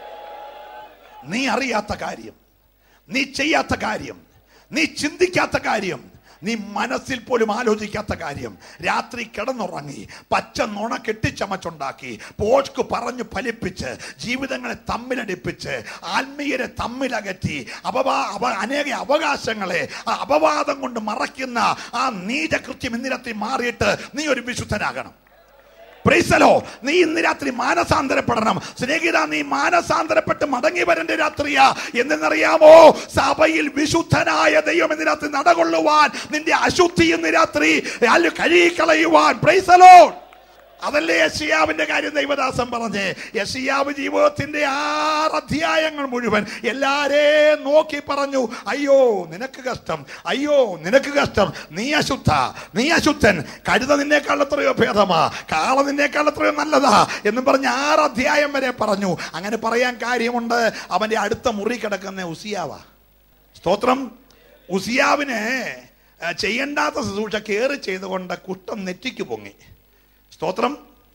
നീ അറിയാത്ത കാര്യം നീ ചെയ്യാത്ത കാര്യം നീ ചിന്തിക്കാത്ത കാര്യം നീ മനസ്സിൽ പോലും ആലോചിക്കാത്ത കാര്യം രാത്രി കിടന്നുറങ്ങി പച്ച നുണ കെട്ടിച്ചമച്ചുണ്ടാക്കി പോഷ്ക്ക് പറഞ്ഞു ഫലിപ്പിച്ച് ജീവിതങ്ങളെ തമ്മിലടിപ്പിച്ച് ആത്മീയരെ തമ്മിലകറ്റി അപവാ അവ അനേക അവകാശങ്ങളെ ആ അപവാദം കൊണ്ട് മറയ്ക്കുന്ന ആ നീചകൃത്യം ഇന്നിരത്തിൽ മാറിയിട്ട് നീ ഒരു വിശുദ്ധനാകണം പ്രൈസലോ നീ ഇന്ന് രാത്രി മാനസാന്തരപ്പെടണം സ്നേഹിത നീ മാനസാന്തരപ്പെട്ട് മടങ്ങി വരേണ്ട രാത്രിയാ എന്തെന്നറിയാമോ സഭയിൽ വിശുദ്ധനായ ദൈവം ഇന്ന് രാത്രി നടകൊള്ളുവാൻ നിന്റെ അശുദ്ധി ഇന്ന് രാത്രി കഴുകിക്കളയുവാൻ പ്രൈസലോ അതല്ലേ യശിയാവിന്റെ കാര്യം ദൈവദാസൻ പറഞ്ഞേ യശിയാവ് ജീവിതത്തിന്റെ ആറ് അധ്യായങ്ങൾ മുഴുവൻ എല്ലാരെയും നോക്കി പറഞ്ഞു അയ്യോ നിനക്ക് കഷ്ടം അയ്യോ നിനക്ക് കഷ്ടം നീ അശുദ്ധ നീ അശുദ്ധൻ കഴുത നിന്നേക്കാൾ എത്രയോ ഭേദമാ കാള നിന്നേക്കാൾ എത്രയോ നല്ലതാ എന്നും പറഞ്ഞ് ആറ് അധ്യായം വരെ പറഞ്ഞു അങ്ങനെ പറയാൻ കാര്യമുണ്ട് അവന്റെ അടുത്ത മുറി കിടക്കുന്ന ഉസിയാവ സ്തോത്രം ഉസിയാവിന് ആ, ചെയ്യണ്ടാത്ത ശുശ്രൂഷ കയറി ചെയ്തുകൊണ്ട് കുട്ടം നെറ്റിക്ക് പൊങ്ങി സ്തോത്രം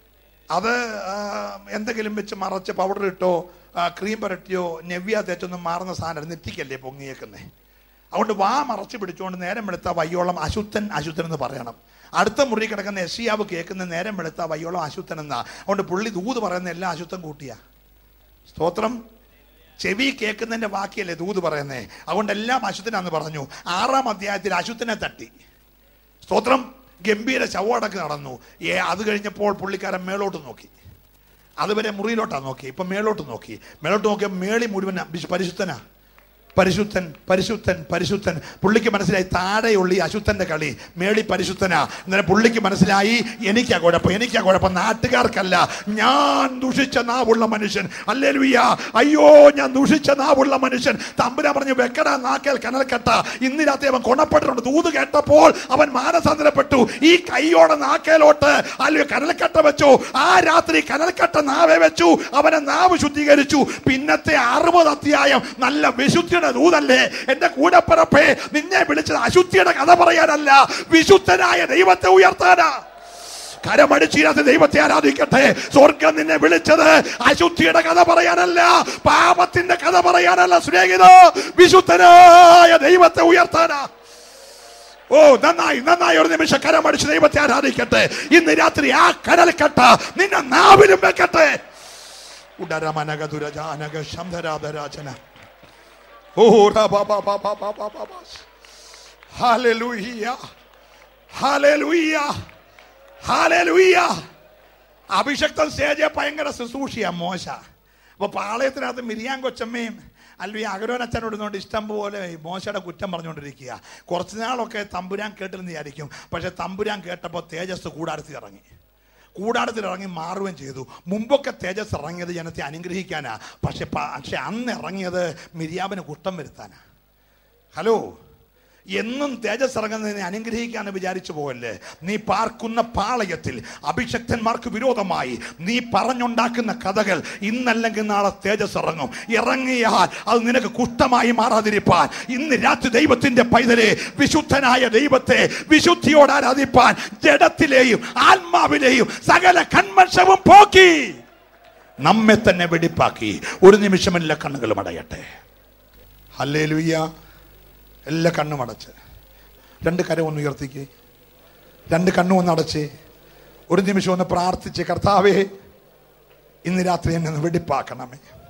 അത് ആ, എന്തെങ്കിലും വെച്ച് മറച്ച് പൗഡർ ഇട്ടോ ആ, ക്രീം പുരട്ടിയോ നെവ്യ തേച്ചൊന്നും മാറുന്ന സാധനം നെറ്റിക്കല്ലേ പൊങ്ങിയേക്കുന്നേ അതുകൊണ്ട് വാ മറച്ചു പിടിച്ചുകൊണ്ട് നേരം വെളുത്ത വയ്യോളം അശുദ്ധൻ അശുദ്ധൻ എന്ന് പറയണം അടുത്ത മുറി കിടക്കുന്ന എസിയാവ് കേൾക്കുന്ന നേരം വെളുത്ത വയ്യോളം അശുദ്ധൻ എന്നാ അതുകൊണ്ട് പുള്ളി ദൂത് പറയുന്ന എല്ലാ അശുദ്ധം കൂട്ടിയാ സ്തോത്രം ചെവി കേൾക്കുന്നതിന്റെ ബാക്കിയല്ലേ ദൂത് പറയുന്നേ അതുകൊണ്ട് എല്ലാം അശുദ്ധനാന്ന് പറഞ്ഞു ആറാം അധ്യായത്തിൽ അശുദ്ധനെ തട്ടി സ്തോത്രം ഗംഭീര ശവടക്ക് നടന്നു ഏ അത് കഴിഞ്ഞപ്പോൾ പുള്ളിക്കാരൻ മേളോട്ട് നോക്കി അതുവരെ മുറിയിലോട്ടാ നോക്കി ഇപ്പൊ മേളോട്ട് നോക്കി മേളോട്ട് നോക്കിയ മേളി മുഴുവൻ വിശു- പരിശുദ്ധനാ പരിശുദ്ധൻ പരിശുദ്ധൻ പരിശുദ്ധൻ പുള്ളിക്ക് മനസ്സിലായി താഴെയുള്ള ഈ അശുദ്ധന്റെ കളി മേളി പരിശുദ്ധനാ എന്നാലും പുള്ളിക്ക് മനസ്സിലായി എനിക്കാ കുഴപ്പം എനിക്കാ കുഴപ്പം നാട്ടുകാർക്കല്ല ഞാൻ ദുഷിച്ച നാവുള്ള മനുഷ്യൻ അല്ലേ അയ്യോ ഞാൻ ദുഷിച്ച നാവുള്ള മനുഷ്യൻ തമ്പുരാ പറഞ്ഞു വെക്കടാ നാക്കേൽ കനൽക്കട്ട ഇന്ന് രാത്രി അവൻ കൊണപ്പെട്ടിട്ടുണ്ട് ദൂത് കേട്ടപ്പോൾ അവൻ മാനസാന്തരപ്പെട്ടു ഈ കൈയോടെ നാക്കേലോട്ട് അല്ലയോ കനൽക്കട്ട വെച്ചു ആ രാത്രി കനൽക്കട്ട നാവെ വെച്ചു അവനെ നാവ് ശുദ്ധീകരിച്ചു പിന്നത്തെ അറുപത് അധ്യായം നല്ല വിശുദ്ധിയുടെ ദൂതല്ലേ എന്റെ കൂടപ്പിറപ്പേ നിന്നെ വിളിച്ചത് അശുദ്ധിയുടെ കഥ പറയാനല്ല വിശുദ്ധനായ ദൈവത്തെ ഉയർത്താനാ കരമടിച്ചിരാത്ത ദൈവത്തെ ആരാധിക്കട്ടെ സ്വർഗം നിന്നെ വിളിച്ചത് അശുദ്ധിയുടെ കഥ പറയാനല്ല പാപത്തിന്റെ കഥ പറയാനല്ല സ്നേഹിത വിശുദ്ധനായ ദൈവത്തെ ഉയർത്താനാ ഓ നന്നായി നന്നായി ഒരു നിമിഷം കരമടിച്ച് ദൈവത്തെ ആരാധിക്കട്ടെ ഇന്ന് രാത്രി ആ കടൽക്കട്ട നിന്നെ നാവിലും വെക്കട്ടെ ഉടരമനകതുരജാനക ശബ്ദരാധരാജന ഓ ഹാലലൂയ ഹാലലൂയ ഹാലലൂയ അഭിഷക്തൻ സ്റ്റേജ് ഭയങ്കര ശുശ്രൂഷയാ മോശ അപ്പൊ പാളയത്തിനകത്ത് മിരിയാൻ കൊച്ചമ്മയും അല്ല ഈ അഗരോൻ അച്ഛനോട് ഇഷ്ടം പോലെ ഈ മോശയുടെ കുറ്റം പറഞ്ഞുകൊണ്ടിരിക്കുക കുറച്ച് നാളൊക്കെ തമ്പുരാൻ കേട്ടിരുന്ന് വിചാരിക്കും പക്ഷെ തമ്പുരാൻ കേട്ടപ്പോൾ തേജസ് കൂടാരത്തിൽ ഇറങ്ങി കൂടാരത്തിൽ ഇറങ്ങി മാറുകയും ചെയ്തു മുമ്പൊക്കെ തേജസ് ഇറങ്ങിയത് ജനത്തെ അനുഗ്രഹിക്കാനാ പക്ഷെ പ- പക്ഷെ അന്ന് ഇറങ്ങിയത് മിരിയാവിന് കുറ്റം വരുത്താനാ ഹലോ എന്നും തേജസ് ഇറങ്ങുന്നതിനെ അനുഗ്രഹിക്കാന്ന് വിചാരിച്ചു പോകല്ലേ നീ പാർക്കുന്ന പാളയത്തിൽ അഭിഷക്തന്മാർക്ക് വിരോധമായി നീ പറഞ്ഞുണ്ടാക്കുന്ന കഥകൾ ഇന്നല്ലെങ്കിൽ നാളെ തേജസ് ഇറങ്ങും ഇറങ്ങിയാൽ അത് നിനക്ക് കുഷ്ടമായി മാറാതിരിപ്പാൻ ഇന്ന് രാത്രി ദൈവത്തിന്റെ പൈതലെ വിശുദ്ധനായ ദൈവത്തെ വിശുദ്ധിയോട് ആരാധിപ്പാൻ ജഡത്തിലെയും ആത്മാവിലെയും സകല കൺമർഷവും പോക്കി നമ്മെ തന്നെ വെടിപ്പാക്കി ഒരു നിമിഷം എല്ലാ കണ്ണുകളും അടയട്ടെ ഹല്ലേലൂയ്യ എല്ലാ കണ്ണും അടച്ച് രണ്ട് കരം ഒന്ന് ഉയർത്തിക്ക് രണ്ട് കണ്ണും ഒന്ന് അടച്ച് ഒരു നിമിഷം ഒന്ന് പ്രാർത്ഥിച്ച് കർത്താവേ ഇന്ന് രാത്രി എന്നെ ഒന്ന് വെടിപ്പാക്കണമേ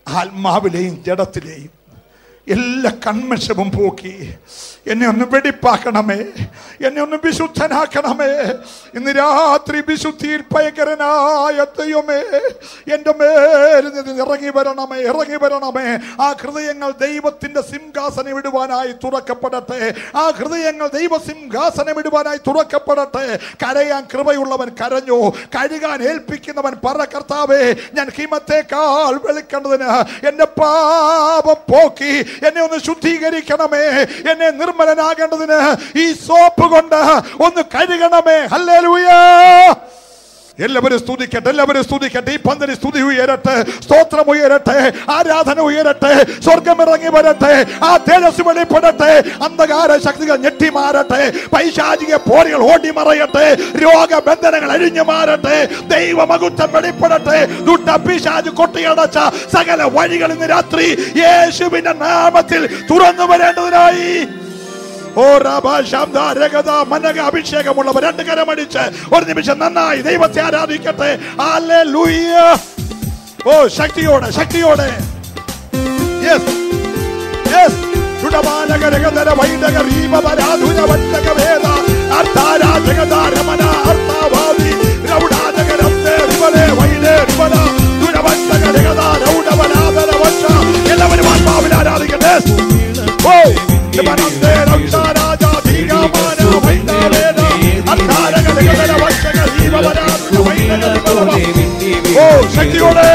ആത്മാവിലെയും ജഡത്തിലെയും എല്ലാ കൺമശവും പോക്കി എന്നെ ഒന്ന് വെടിപ്പാക്കണമേ എന്നെ ഒന്ന് വിശുദ്ധനാക്കണമേ ഇന്ന് രാത്രി വിശുദ്ധിയിൽ ഭയങ്കരനായ ദൈവമേ എൻ്റെ മേൽ നിന്ന് ഇറങ്ങി വരണമേ ഇറങ്ങി വരണമേ ആ ഹൃദയങ്ങൾ ദൈവത്തിന്റെ സിംഹാസനം ഇടുവാനായി തുറക്കപ്പെടട്ടെ ആ ഹൃദയങ്ങൾ ദൈവ സിംഹാസനം ഇടുവാനായി തുറക്കപ്പെടട്ടെ കരയാൻ കൃപയുള്ളവൻ കരഞ്ഞു കഴുകാൻ ഏൽപ്പിക്കുന്നവൻ പറ കർത്താവേ ഞാൻ ഹിമത്തേക്കാൾ വെളുക്കേണ്ടതിന് എന്റെ പാപം പോക്കി എന്നെ ഒന്ന് ശുദ്ധീകരിക്കണമേ എന്നെ നിർമ്മലനാകേണ്ടതിന് ഈ സോപ്പ് കൊണ്ട് ഒന്ന് കഴുകണമേ ഹല്ലേലൂയാ എല്ലാവരും സ്തുതിക്കട്ടെ എല്ലാവരും സ്തുതിക്കട്ടെ ഈ പന്തന് സ്തുതി ഉയരട്ടെ സ്തോത്രം ഉയരട്ടെ ആരാധന ഉയരട്ടെ സ്വർഗം ഇറങ്ങി വരട്ടെ ആ തേജസ് വെളിപ്പെടട്ടെ അന്ധകാര ശക്തികൾ ഞെട്ടിമാറട്ടെ പൈശാചിക പോരുകൾ ഓടി മറയട്ടെ രോഗബന്ധനങ്ങൾ അഴിഞ്ഞു മാറട്ടെ ദൈവമകുറ്റം വെളിപ്പെടട്ടെ ദുട്ട പിശാജ് കൊട്ടിയടച്ച സകല വഴികൾ ഇന്ന് രാത്രി യേശുവിന്റെ നാമത്തിൽ തുറന്നു വരേണ്ടതിനായി ഓ റബ ശബ്ദ രഗത മനക അഭിഷേകമുള്ളവർ രണ്ട് കരമടിച്ച് ഒരു നിമിഷം നന്നായി ദൈവത്തെ ആരാധിക്കട്ടെ ഹല്ലേലൂയ ഓ ശക്തിയോടെ ശക്തിയോടെ യെസ് യെസ് ചുടമാനകരകതര വൈദക റീമപരാധുന വട്ടക വേദ അർത്ഥാരാജകതാരമന അർത്ഥാഭാവി രൗഡാജകരത്തെ റിവലെ വൈദേ റിവല ദുരവട്ടകരകത രൗഡവനാദര വട്ട എല്ലാവരും ആത്മാവിൽ ആരാധിക്കട്ടെ ഓ യമനത്തെ രക്ഷാരാജ ധീരമാന വൈദവേദ അർത്ഥാരകരകതര വട്ടക റീമപരാധുന വൈദക റിവല ഓ ശക്തിയോടെ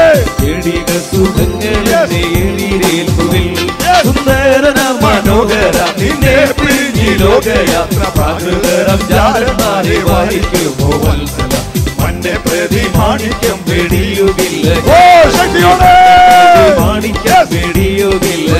സുന്ദരന മനോഹര നിന്നെ പിരിഞ്ഞി ലോകയാത്ര പ്രാകൃതരം ജാരന്മാരെ വായിക്കുമോ വത്സല മന്നെ പ്രതി മാണിക്യം വെടിയുകില്ല ഓ ശക്തിയോടെ മാണിക്യം വെടിയുകില്ല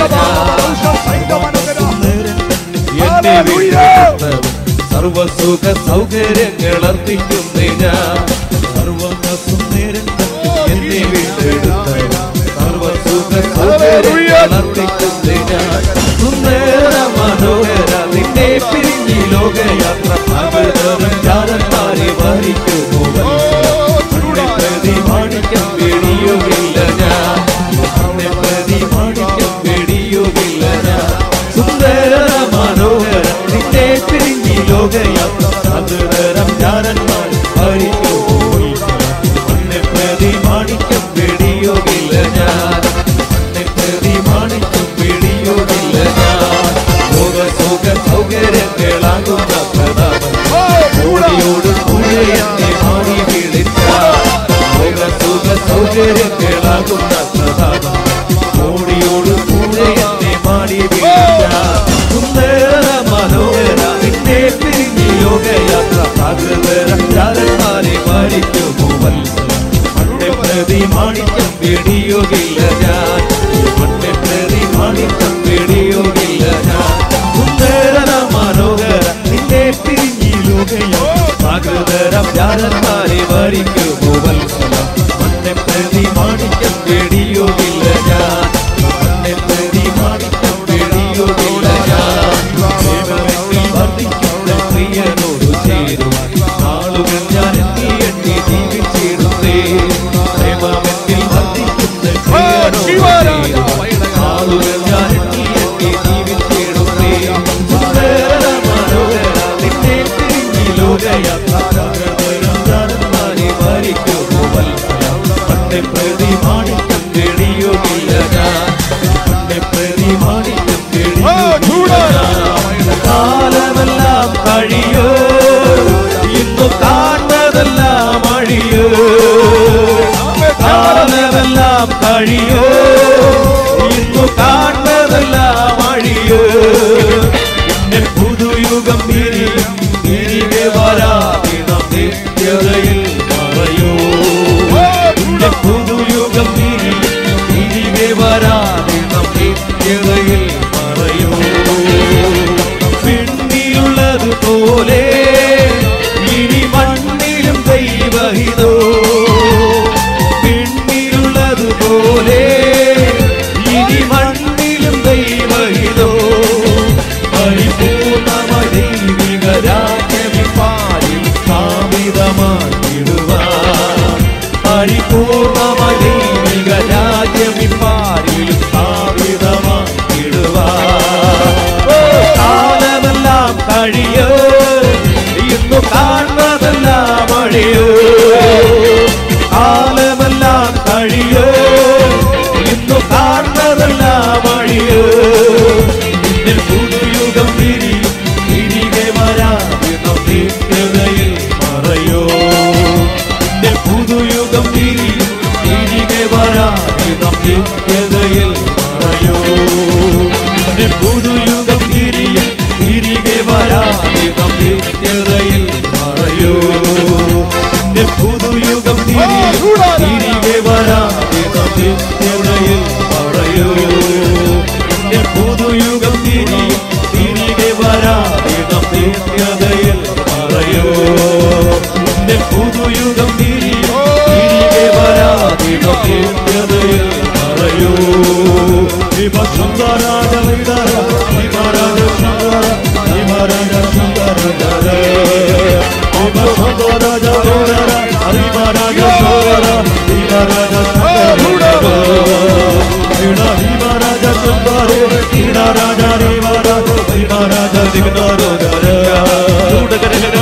എന്നെ വിട്ടു സർവസുഖ സൗകര്യങ്ങൾ അർപ്പിക്കുന്നേ ഞാൻ സർവസുന്ദരൻ എന്നെ വിട്ടെടുത്ത സർവസുഖ സൗകര്യങ്ങൾ അർപ്പിക്കുന്നേ ഞാൻ സുന്ദര മനോഹര നിന്നെ പിരിഞ്ഞി ലോകയാത്ര പകരം ചാരന്മാരെ വഹിക്കുമോ വത്സല. നിന്നെ പ്രതി മാണിക്യം വെടിയുകില്ല ഞാൻ നിന്നെ പ്രതി മാണിക്യം വെടിയുകില്ല ഞാൻ സുന്ദര മനോഹര നിന്നെ പിരിഞ്ഞി ലോകയാത്ര പകരം ചാരന്മാർ വഹിക്കുമോ നിന്നെ പ്രതി മാണിക്യം വെടിയുകില്ല ഞാൻ നിന്നെ പ്രതി മാണിക്യം വെടിയുകില്ല ഞാൻ ലോക സുഖ സൗകര്യങ്ങളാകുന്ന പ്രതാപം ഓടിയോട് കൂടെ എന്നെ മാറി വിളിച്ച ലോക സുഖ സൗകര്യങ്ങളാകുന്ന പ്രതാപം ഓടിയോട് കൂടെ എന്നെ മാറി വിളിച്ച സുന്ദര മനോഹര നിന്നെ പിരിഞ്ഞി യോഗയാത്ര പ്രാകൃതരം ചാരന്മാരെ മരിക്കുമോ വത്സല മണ്ണെ പ്രതി മാണിക്യം വെടിയുകില്ല ഞാൻ മണ്ണെ പ്രതി മാണിക്യം വെടിയുകില്ല ഞാൻ സുന്ദര മനോഹര നിന്നെ പിരിഞ്ഞി ലോകയോ പ്രാകൃതരം ചാരന്മാരെ മരിക്കുമോ വത്സല മണ്ണെ പ്രതി മാണിക്യം വെടിയുകില്ല കഴിയോ ഇന്നു കാണുന്നതെല്ലാം വഴിയോ കാലമെല്ലാം കഴിയോ ഇന്നു കാണുന്നതെല്ലാം വഴിയോ ഇതിൽ പുതുയുഗം തിരിയും തിരികെ വരാതെ നിത്യതയിൽ മറയോ ഇതിൽ പുതുയുഗം തിരിയും തിരികെ വരാതെ നിത്യതയിൽ മറയോ ഇതിൽ പുതുയുഗം തിരിയും തിരികെ വരാതെ നിത്യതയിൽ മറയോ ഇതിൽ പുതുയുഗം തിരിയും തിരികെ വരാതെ നിത്യതയിൽ മറയോ ഇതിൽ പുതുയുഗം തിരിയും തിരികെ വരാതെ നിത്യതയിൽ മറയോ ഇതിൽ പുതുയുഗം തിരിയും തിരികെ വരാതെ നിത്യതയിൽ മറയോ ഇവ സുന്ദരാജ വൈദാര ഇവരാജ സുന്ദര ഇവരാജ സുന്ദര ഇവ സുന്ദരാജ വൈദാര ഇവരാജ സുന്ദര ഇവരാജ സുന്ദര ഇട ഇവരാജ സുന്ദര ഇട രാജ ഇവരാജ ഇവരാജ ദിഗ്ദാര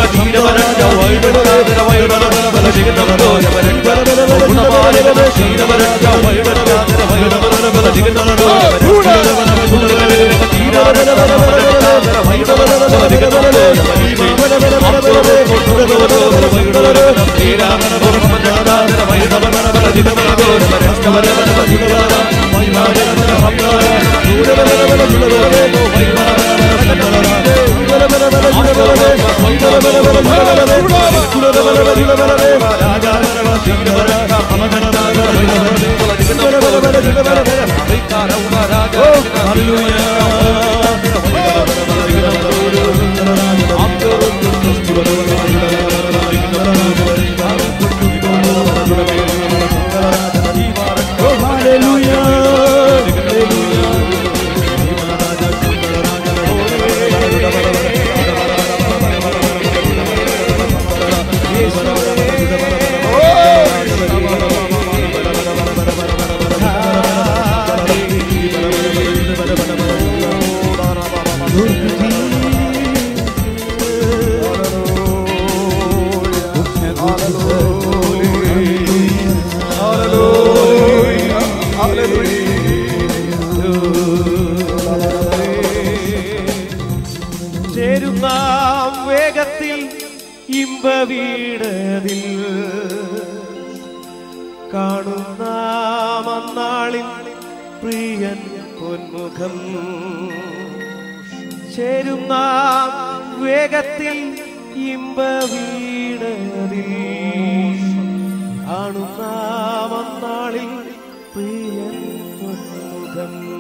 ചേരുന്ന വേഗത്തിൽ ഇമ്പ വീടതിൽ കാണുന്ന മന്നാളിൽ പ്രിയൻ പൊന്മുഖം ചേരുന്ന വേഗത്തിൽ ഇമ്പ വീടതിൽ കാണുന്ന മന്നാളിൽ പ്രിയൻ പൊന്മുഖം